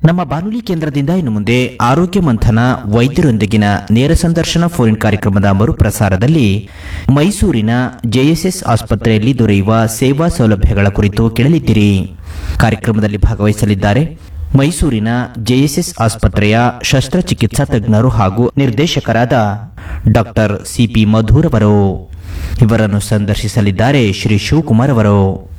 ನಮ್ಮ ಬಾನುಲಿ ಕೇಂದ್ರದಿಂದ ಇನ್ನು ಮುಂದೆ ಆರೋಗ್ಯ ಮಂಥನ ವೈದ್ಯರೊಂದಿಗಿನ ನೇರ ಸಂದರ್ಶನ ಫೋನ್ ಕಾರ್ಯಕ್ರಮದ ಮರುಪ್ರಸಾರದಲ್ಲಿ ಮೈಸೂರಿನ ಜೆಎಸ್ಎಸ್ ಆಸ್ಪತ್ರೆಯಲ್ಲಿ ದೊರೆಯುವ ಸೇವಾ ಸೌಲಭ್ಯಗಳ ಕುರಿತು ಕೇಳಲಿದ್ದೀರಿ ಕಾರ್ಯಕ್ರಮದಲ್ಲಿ ಭಾಗವಹಿಸಲಿದ್ದಾರೆ ಮೈಸೂರಿನ ಜೆಎಸ್ಎಸ್ ಆಸ್ಪತ್ರೆಯ ಶಸ್ತ್ರಚಿಕಿತ್ಸಾ ತಜ್ಞರು ಹಾಗೂ ನಿರ್ದೇಶಕರಾದ ಡಾಕ್ಟರ್ ಸಿಪಿ ಮಧುರ್ ಅವರು ಇವರನ್ನು ಸಂದರ್ಶಿಸಲಿದ್ದಾರೆ ಶ್ರೀ ಶಿವಕುಮಾರ್ ಅವರು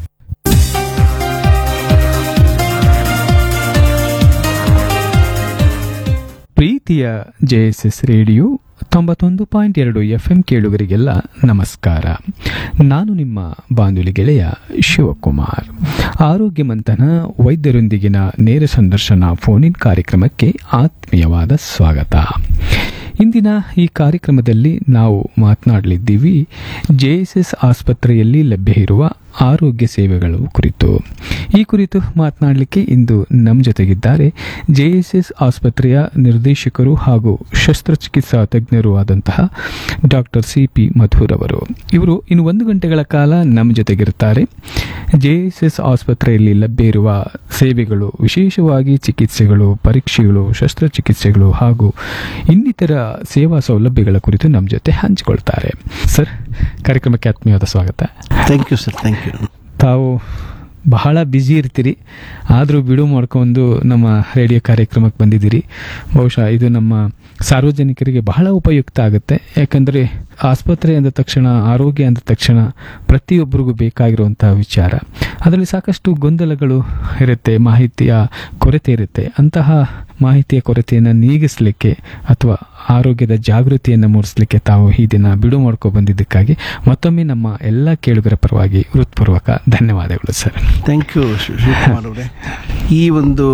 ಪ್ರೀತಿಯ ಜೆಎಸ್ಎಸ್ ರೇಡಿಯೋ ತೊಂಬತ್ತೊಂದು ಪಾಯಿಂಟ್ ಎರಡು ಎಫ್ ಎಂ ಕೇಳುಗರಿಗೆಲ್ಲ ನಮಸ್ಕಾರ ನಾನು ನಿಮ್ಮ ಬಾನುಲಿ ಗೆಳೆಯ ಶಿವಕುಮಾರ್ ಆರೋಗ್ಯ ಮಂಥನ ವೈದ್ಯರೊಂದಿಗಿನ ನೇರ ಸಂದರ್ಶನ ಫೋನ್ ಇನ್ ಕಾರ್ಯಕ್ರಮಕ್ಕೆ ಆತ್ಮೀಯವಾದ ಸ್ವಾಗತ ಇಂದಿನ ಈ ಕಾರ್ಯಕ್ರಮದಲ್ಲಿ ನಾವು ಮಾತನಾಡಲಿದ್ದೀವಿ ಜೆಎಸ್ಎಸ್ ಆಸ್ಪತ್ರೆಯಲ್ಲಿ ಲಭ್ಯ ಇರುವ ಆರೋಗ್ಯ ಸೇವೆಗಳು ಕುರಿತು ಈ ಕುರಿತು ಮಾತನಾಡಲಿಕ್ಕೆ ಇಂದು ನಮ್ಮ ಜೊತೆಗಿದ್ದಾರೆ ಜೆಎಸ್ಎಸ್ ಆಸ್ಪತ್ರೆಯ ನಿರ್ದೇಶಕರು ಹಾಗೂ ಶಸ್ತ್ರಚಿಕಿತ್ಸಾ ತಜ್ಞರು ಆದಂತಹ ಡಾಕ್ಟರ್ ಸಿ ಪಿ ಮಧುರ್ ಅವರು ಇವರು ಇನ್ನು ಒಂದು ಗಂಟೆಗಳ ಕಾಲ ನಮ್ಮ ಜೊತೆಗಿರುತ್ತಾರೆ ಜೆಎಸ್ಎಸ್ ಆಸ್ಪತ್ರೆಯಲ್ಲಿ ಲಭ್ಯ ಇರುವ ಸೇವೆಗಳು ವಿಶೇಷವಾಗಿ ಚಿಕಿತ್ಸೆಗಳು ಪರೀಕ್ಷೆಗಳು ಶಸ್ತ್ರಚಿಕಿತ್ಸೆಗಳು ಹಾಗೂ ಇನ್ನಿತರ ಸೇವಾ ಸೌಲಭ್ಯಗಳ ಕುರಿತು ನಮ್ಮ ಜೊತೆ ಹಂಚಿಕೊಳ್ತಾರೆ ಸರ್ ಕಾರ್ಯಕ್ರಮಕ್ಕೆ ಆತ್ಮೀಯವಾದ ಸ್ವಾಗತ thank you sir thank you ತಾವು ಬಹಳ ಬ್ಯುಸಿ ಇರ್ತೀರಿ ಆದರೂ ಬಿಡು ಮಾಡ್ಕೊಂಡು ನಮ್ಮ ರೇಡಿಯೋ ಕಾರ್ಯಕ್ರಮಕ್ಕೆ ಬಂದಿದ್ದೀರಿ ಬಹುಶಃ ಇದು ನಮ್ಮ ಸಾರ್ವಜನಿಕರಿಗೆ ಬಹಳ ಉಪಯುಕ್ತ ಆಗುತ್ತೆ ಯಾಕಂದರೆ ಆಸ್ಪತ್ರೆ ಅಂದ ತಕ್ಷಣ ಆರೋಗ್ಯ ಅಂದ ತಕ್ಷಣ ಪ್ರತಿಯೊಬ್ಬರಿಗೂ ಬೇಕಾಗಿರುವಂತಹ ವಿಚಾರ ಅದರಲ್ಲಿ ಸಾಕಷ್ಟು ಗೊಂದಲಗಳು ಇರುತ್ತೆ ಮಾಹಿತಿಯ ಕೊರತೆ ಇರುತ್ತೆ ಅಂತಹ ಮಾಹಿತಿಯ ಕೊರತೆಯನ್ನು ನೀಗಿಸಲಿಕ್ಕೆ ಅಥವಾ ಆರೋಗ್ಯದ ಜಾಗೃತಿಯನ್ನು ಮೂಡಿಸಲಿಕ್ಕೆ ತಾವು ಈ ದಿನ ಬಿಡು ಮಾಡ್ಕೊ ಬಂದಿದ್ದಕ್ಕಾಗಿ ಮತ್ತೊಮ್ಮೆ ನಮ್ಮ ಎಲ್ಲ ಕೇಳುಗರ ಪರವಾಗಿ ಹೃತ್ಪೂರ್ವಕ ಧನ್ಯವಾದಗಳು ಸರ್ ಥ್ಯಾಂಕ್ ಯು ಶಿವಕುಮಾರ್ ಅವರೇ ಈ ಒಂದು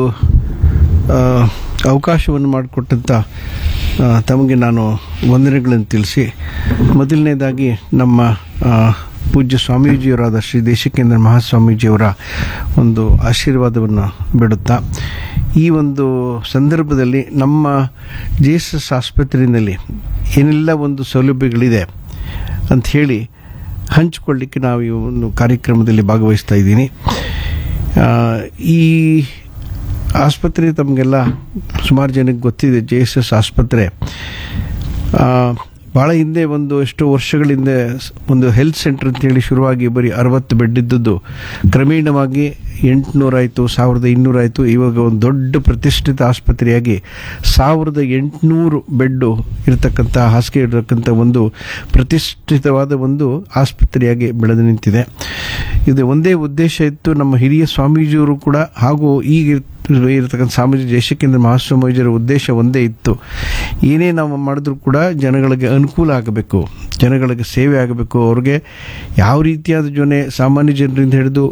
ಆ, ಅವಕಾಶವನ್ನು ಮಾಡಿಕೊಟ್ಟಂಥ ಆ, ತಮಗೆ ನಾನು ವಂದನೆಗಳನ್ನು ತಿಳಿಸಿ ಮೊದಲನೇದಾಗಿ ನಮ್ಮ ಆ, ಪೂಜ್ಯ ಸ್ವಾಮೀಜಿಯವರಾದ ಶ್ರೀ ದೇಶಿಕೇಂದ್ರ ಮಹಾಸ್ವಾಮೀಜಿಯವರ ಒಂದು ಆಶೀರ್ವಾದವನ್ನು ಬಿಡುತ್ತಾ ಈ ಒಂದು ಸಂದರ್ಭದಲ್ಲಿ ನಮ್ಮ ಜೆ ಎಸ್ ಎಸ್ ಆಸ್ಪತ್ರೆಯಲ್ಲಿ ಏನೆಲ್ಲ ಒಂದು ಸೌಲಭ್ಯಗಳಿದೆ ಅಂತ ಹೇಳಿ ಹಂಚಿಕೊಳ್ಳಿಕ್ಕೆ ನಾವು ಈ ಒಂದು ಕಾರ್ಯಕ್ರಮದಲ್ಲಿ ಭಾಗವಹಿಸ್ತಾ ಇದ್ದೀನಿ ಆ, ಈ ಆಸ್ಪತ್ರೆ ತಮಗೆಲ್ಲ ಸುಮಾರು ಜನಕ್ಕೆ ಗೊತ್ತಿದೆ ಜೆ ಎಸ್ ಎಸ್ ಆಸ್ಪತ್ರೆ ಆ, ಭಾಳ ಹಿಂದೆ ಒಂದು ಎಷ್ಟೋ ವರ್ಷಗಳ ಹಿಂದೆ ಸ್- ಒಂದು ಹೆಲ್ತ್ ಸೆಂಟರ್ ಅಂತೇಳಿ ಶುರುವಾಗಿ ಬರೀ ಅರವತ್ತು ಬೆಡ್ ಇದ್ದದ್ದು ಕ್ರಮೇಣವಾಗಿ ಎಂಟುನೂರಾಯಿತು ಸಾವಿರದ ಇನ್ನೂರಾಯಿತು ಇವಾಗ ಒಂದು ದೊಡ್ಡ ಪ್ರತಿಷ್ಠಿತ ಆಸ್ಪತ್ರೆಯಾಗಿ ಸಾವಿರದ ಎಂಟುನೂರು ಬೆಡ್ಡು ಇರತಕ್ಕಂಥ ಹಾಸಿಗೆ ಇರತಕ್ಕಂಥ ಒಂದು ಪ್ರತಿಷ್ಠಿತವಾದ ಒಂದು ಆಸ್ಪತ್ರೆಯಾಗಿ ಬೆಳೆದು ನಿಂತಿದೆ ಇದು ಒಂದೇ ಉದ್ದೇಶ ಇತ್ತು ನಮ್ಮ ಹಿರಿಯ ಸ್ವಾಮೀಜಿಯವರು ಕೂಡ ಹಾಗೂ ಈಗ ಇರ್- ಇರತಕ್ಕಂಥ ಸ್ವಾಮೀಜಿ ಜಯಶೇಖೇಂದ್ರ ಮಹಾಸ್ವಾಮೀಜಿಯವರ ಉದ್ದೇಶ ಒಂದೇ ಇತ್ತು ಏನೇ ನಾವು ಮಾಡಿದ್ರು ಕೂಡ ಜನಗಳಿಗೆ ಅನುಕೂಲ ಆಗಬೇಕು ಜನಗಳಿಗೆ ಸೇವೆ ಆಗಬೇಕು ಅವ್ರಿಗೆ ಯಾವ ರೀತಿಯಾದ ಜೊತೆ ಸಾಮಾನ್ಯ ಜನರಿಂದ ಹಿಡಿದು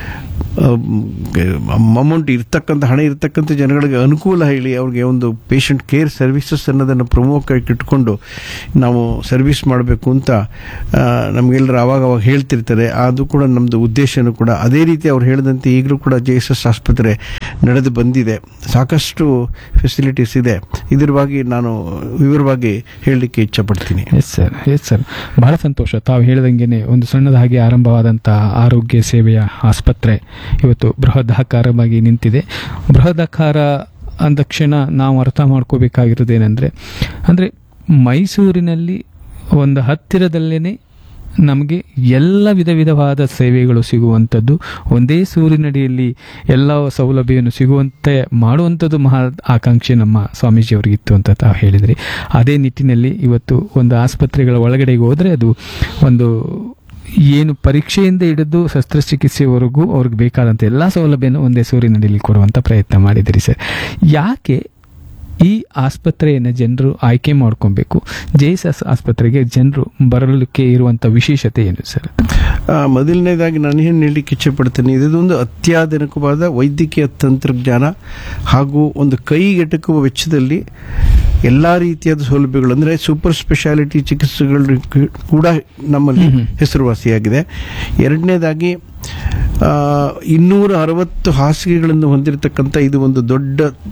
ಅಮೌಂಟ್ ಇರ್ತಕ್ಕಂಥ ಹಣ ಇರ್ತಕ್ಕಂಥ ಜನಗಳಿಗೆ ಅನುಕೂಲ ಹೇಳಿ ಅವ್ರಿಗೆ ಒಂದು ಪೇಷಂಟ್ ಕೇರ್ ಸರ್ವಿಸಸ್ ಅನ್ನೋದನ್ನು ಪ್ರಮುಖ ಇಟ್ಕೊಂಡು ನಾವು ಸರ್ವಿಸ್ ಮಾಡಬೇಕು ಅಂತ ಆ, ನಮಗೆಲ್ಲರೂ ಆವಾಗ ಅವಾಗ ಹೇಳ್ತಿರ್ತಾರೆ ಅದು ಕೂಡ ನಮ್ಮದು ಉದ್ದೇಶನೂ ಕೂಡ ಅದೇ ರೀತಿ ಅವ್ರು ಹೇಳಿದಂತೆ ಈಗಲೂ ಕೂಡ ಜೆ ಎಸ್ ಎಸ್ ಆಸ್ಪತ್ರೆ ನಡೆದು ಬಂದಿದೆ ಸಾಕಷ್ಟು ಫೆಸಿಲಿಟೀಸ್ ಇದೆ ಇದರವಾಗಿ ನಾನು ವಿವರವಾಗಿ ಹೇಳಲಿಕ್ಕೆ ಇಚ್ಛಪಡ್ತೀನಿ ಎಸ್ ಸರ್ ಎಸ್ ಸರ್ ಬಹಳ ಸಂತೋಷ ತಾವು ಹೇಳಿದಂಗೆನೆ ಒಂದು ಸಣ್ಣದಾಗಿ ಆರಂಭವಾದಂತಹ ಆರೋಗ್ಯ ಸೇವೆಯ ಆಸ್ಪತ್ರೆ ಇವತ್ತು ಬೃಹದಾಕಾರವಾಗಿ ನಿಂತಿದೆ ಬೃಹದಾಕಾರ ಅಂದ ತಕ್ಷಣ ನಾವು ಅರ್ಥ ಮಾಡ್ಕೋಬೇಕಾಗಿರೋದೇನೆಂದರೆ ಅಂದರೆ ಮೈಸೂರಿನಲ್ಲಿ ಒಂದು ಹತ್ತಿರದಲ್ಲೇ ನಮಗೆ ಎಲ್ಲ ವಿಧ ವಿಧವಾದ ಸೇವೆಗಳು ಸಿಗುವಂಥದ್ದು ಒಂದೇ ಸೂರಿನಡಿಯಲ್ಲಿ ಎಲ್ಲ ಸೌಲಭ್ಯವನ್ನು ಸಿಗುವಂತೆ ಮಾಡುವಂಥದ್ದು ಮಹಾ ಆಕಾಂಕ್ಷೆ ನಮ್ಮ ಸ್ವಾಮೀಜಿಯವರಿಗಿತ್ತು ಅಂತ ತಾವು ಹೇಳಿದ್ರಿ ಅದೇ ನಿಟ್ಟಿನಲ್ಲಿ ಇವತ್ತು ಒಂದು ಆಸ್ಪತ್ರೆಗಳ ಒಳಗಡೆಗೆ ಹೋದರೆ ಅದು ಒಂದು ಏನು ಪರೀಕ್ಷೆಯಿಂದ ಹಿಡಿದು ಶಸ್ತ್ರಚಿಕಿತ್ಸೆವರೆಗೂ ಅವ್ರಿಗೆ ಬೇಕಾದಂಥ ಎಲ್ಲ ಸೌಲಭ್ಯನೂ ಒಂದೇ ಸೂರಿನಡಿಯಲ್ಲಿ ಕೊಡುವಂಥ ಪ್ರಯತ್ನ ಮಾಡಿದಿರಿ ಸರ್ ಯಾಕೆ ಈ ಆಸ್ಪತ್ರೆಯನ್ನು ಜನರು ಆಯ್ಕೆ ಮಾಡ್ಕೊಬೇಕು ಜೆ ಎಸ್ ಎಸ್ ಆಸ್ಪತ್ರೆಗೆ ಜನರು ಬರಲಿಕ್ಕೆ ಇರುವಂಥ ವಿಶೇಷತೆ ಏನು ಸರ್ ಆ, ಮೊದಲನೇದಾಗಿ ನಾನು ಏನು ಹೇಳಲಿಕ್ಕೆ ಇಚ್ಛೆಪಡ್ತೇನೆ ಇದೊಂದು ಅತ್ಯಾಧುನಿಕವಾದ ವೈದ್ಯಕೀಯ ತಂತ್ರಜ್ಞಾನ ಹಾಗೂ ಒಂದು ಕೈಗೆಟಕುವ ವೆಚ್ಚದಲ್ಲಿ ಎಲ್ಲ ರೀತಿಯಾದ ಸೌಲಭ್ಯಗಳು ಅಂದರೆ ಸೂಪರ್ ಸ್ಪೆಷಾಲಿಟಿ ಚಿಕಿತ್ಸೆಗಳು ಕೂಡ ನಮ್ಮಲ್ಲಿ ಹೆಸರುವಾಸಿಯಾಗಿದೆ ಎರಡನೇದಾಗಿ ಆ, ಇನ್ನೂರ ಅರವತ್ತು ಹಾಸಿಗೆಗಳನ್ನು ಹೊಂದಿರತಕ್ಕಂಥ ಇದು ಒಂದು ದೊಡ್ಡ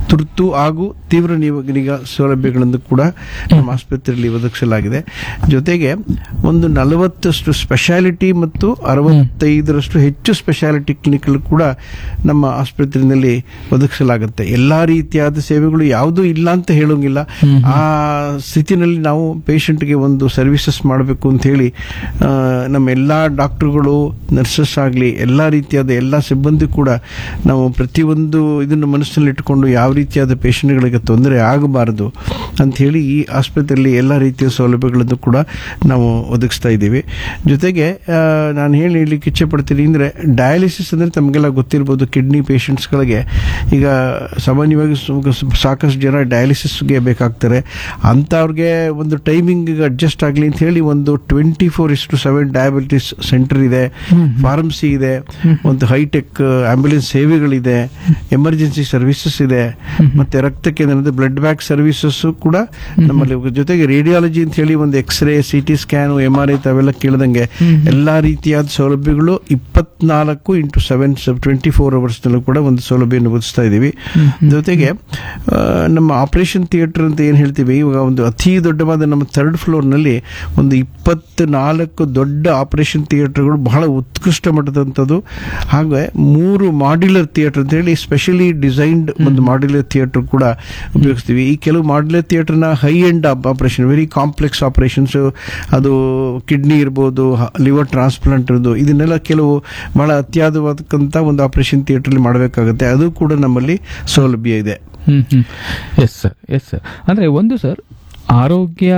ತುರ್ತು ಹಾಗೂ ತೀವ್ರ ನಿವ- ನಿಗಾ ಸೌಲಭ್ಯಗಳನ್ನು ಕೂಡ ನಮ್ಮ ಆಸ್ಪತ್ರೆಯಲ್ಲಿ ಒದಗಿಸಲಾಗಿದೆ ಜೊತೆಗೆ ಒಂದು ನಲವತ್ತಷ್ಟು ಸ್ಪೆಷಾಲಿಟಿ ಮತ್ತು ಅರವತ್ತೈದರಷ್ಟು ಹೆಚ್ಚು ಸ್ಪೆಷಾಲಿಟಿ ಕ್ಲಿನಿಕ್ಗಳು ಕೂಡ ನಮ್ಮ ಆಸ್ಪತ್ರೆಯಲ್ಲಿ ಒದಗಿಸಲಾಗುತ್ತೆ ಎಲ್ಲಾ ರೀತಿಯಾದ ಸೇವೆಗಳು ಯಾವುದೂ ಇಲ್ಲ ಅಂತ ಹೇಳೋಂಗಿಲ್ಲ ಆ ಸ್ಥಿತಿನಲ್ಲಿ ನಾವು ಪೇಷಂಟ್ಗೆ ಒಂದು ಸರ್ವಿಸಸ್ ಮಾಡಬೇಕು ಅಂತ ಹೇಳಿ ಆ, ನಮ್ಮ ಎಲ್ಲ ಡಾಕ್ಟರ್ಗಳು ನರ್ಸಸ್ ಆಗಲಿ ಎಲ್ಲ ರೀತಿಯಾದ ಎಲ್ಲ ಸಿಬ್ಬಂದಿ ಕೂಡ ನಾವು ಪ್ರತಿಯೊಂದು ಇದನ್ನು ಮನಸ್ಸಿನಲ್ಲಿ ಇಟ್ಟುಕೊಂಡು ಯಾವ ರೀತಿಯಾದ ಪೇಷಂಟ್ಗಳಿಗೆ ತೊಂದರೆ ಆಗಬಾರದು ಅಂತ ಹೇಳಿ ಈ ಆಸ್ಪತ್ರೆಯಲ್ಲಿ ಎಲ್ಲ ರೀತಿಯ ಸೌಲಭ್ಯಗಳನ್ನು ಕೂಡ ನಾವು ಒದಗಿಸ್ತಾ ಇದ್ದೀವಿ ಜೊತೆಗೆ ಆ, ನಾನು ಹೇಳಿ ಹೇಳಲಿಕ್ಕೆ ಇಚ್ಛೆ ಪಡ್ತೀನಿ ಅಂದರೆ ಡಯಾಲಿಸಿಸ್ ಅಂದರೆ ತಮಗೆಲ್ಲ ಗೊತ್ತಿರ್ಬೋದು ಕಿಡ್ನಿ ಪೇಷಂಟ್ಸ್ಗಳಿಗೆ ಈಗ ಸಾಮಾನ್ಯವಾಗಿ ಸು- ಸಾಕಷ್ಟು ಜನ ಡಯಾಲಿಸಿಸ್ಗೆ ಬೇಕಾಗ್ತಾರೆ ಅಂಥವ್ರಿಗೆ ಒಂದು ಟೈಮಿಂಗ್ ಅಡ್ಜಸ್ಟ್ ಆಗಲಿ ಅಂತ ಹೇಳಿ ಒಂದು twenty four into seven diabetes centre ಇದೆ ಫಾರ್ಮಸಿ ಇದೆ ಒಂದು ಹೈಟೆಕ್ ಆಂಬ್ಯುಲೆನ್ಸ್ ಸೇವೆಗಳಿದೆ ಎಮರ್ಜೆನ್ಸಿ ಸರ್ವಿಸಸ್ ಇದೆ ಮತ್ತೆ ರಕ್ತ ಕೇಂದ್ರ ಬ್ಲಡ್ ಬ್ಯಾಂಕ್ ಸರ್ವಿಸಸ್ ಕೂಡ ನಮ್ಮಲ್ಲಿ ಜೊತೆಗೆ ರೇಡಿಯಾಲಜಿ ಅಂತ ಹೇಳಿ ಒಂದು x ray C T scan M R I ತಾವೆಲ್ಲ ಕೇಳ್ದಂಗೆ ಎಲ್ಲಾ ರೀತಿಯಾದ ಸೌಲಭ್ಯಗಳು ಇಪ್ಪತ್ನಾಲ್ಕು into seven twenty four hours ನಲ್ಲೂ ಕೂಡ ಒಂದು ಸೌಲಭ್ಯವನ್ನು ಒದಗಿಸ್ತಾ ಇದ್ದೀವಿ ಜೊತೆಗೆ ಆ, ನಮ್ಮ ಆಪರೇಷನ್ ಥಿಯೇಟರ್ ಅಂತ ಏನು ಹೇಳ್ತೀವಿ ಇವಾಗ ಒಂದು ಅತಿ ದೊಡ್ಡವಾದ ನಮ್ಮ ಥರ್ಡ್ ಫ್ಲೋರ್ ನಲ್ಲಿ ಒಂದು ಇಪ್ಪತ್ನಾಲ್ಕು ದೊಡ್ಡ ಆಪರೇಷನ್ ಥಿಯೇಟರ್ಗಳು ಬಹಳ ಉತ್ಕೃಷ್ಟ ಮಟ್ಟದಂಥದ್ದು ಹಾಗೆ ಮೂರು ಮಾಡ್ಯುಲರ್ ಥಿಯೇಟರ್ ಅಂತ ಹೇಳಿ ಸ್ಪೆಷಲಿ ಡಿಸೈನ್ಡ್ ಒಂದು ಮಾಡ್ಯುಲರ್ ಥಿಯೇಟರ್ ಕೂಡ ಉಪಯೋಗಿಸ್ತೀವಿ ಈ ಕೆಲವು ಮಾಡ್ಯುಲರ್ ಥಿಯೇಟರ್ನ high end operation very complex operations ಅದು ಕಿಡ್ನಿ ಇರ್ಬೋದು ಲಿವರ್ ಟ್ರಾನ್ಸ್ಪ್ಲಾಂಟ್ ಇರ್ಬೋದು ಇದನ್ನೆಲ್ಲ ಕೆಲವು ಬಹಳ ಅತ್ಯಾಧವಾದಕ್ಕಂತ ಒಂದು ಆಪರೇಷನ್ ಥಿಯೇಟರ್ ಮಾಡಬೇಕಾಗುತ್ತೆ ಅದು ಕೂಡ ನಮ್ಮಲ್ಲಿ ಸೌಲಭ್ಯ ಇದೆ hmm hmm yes sir yes sir ಅಂದ್ರೆ ಒಂದು ಸರ್ ಆರೋಗ್ಯ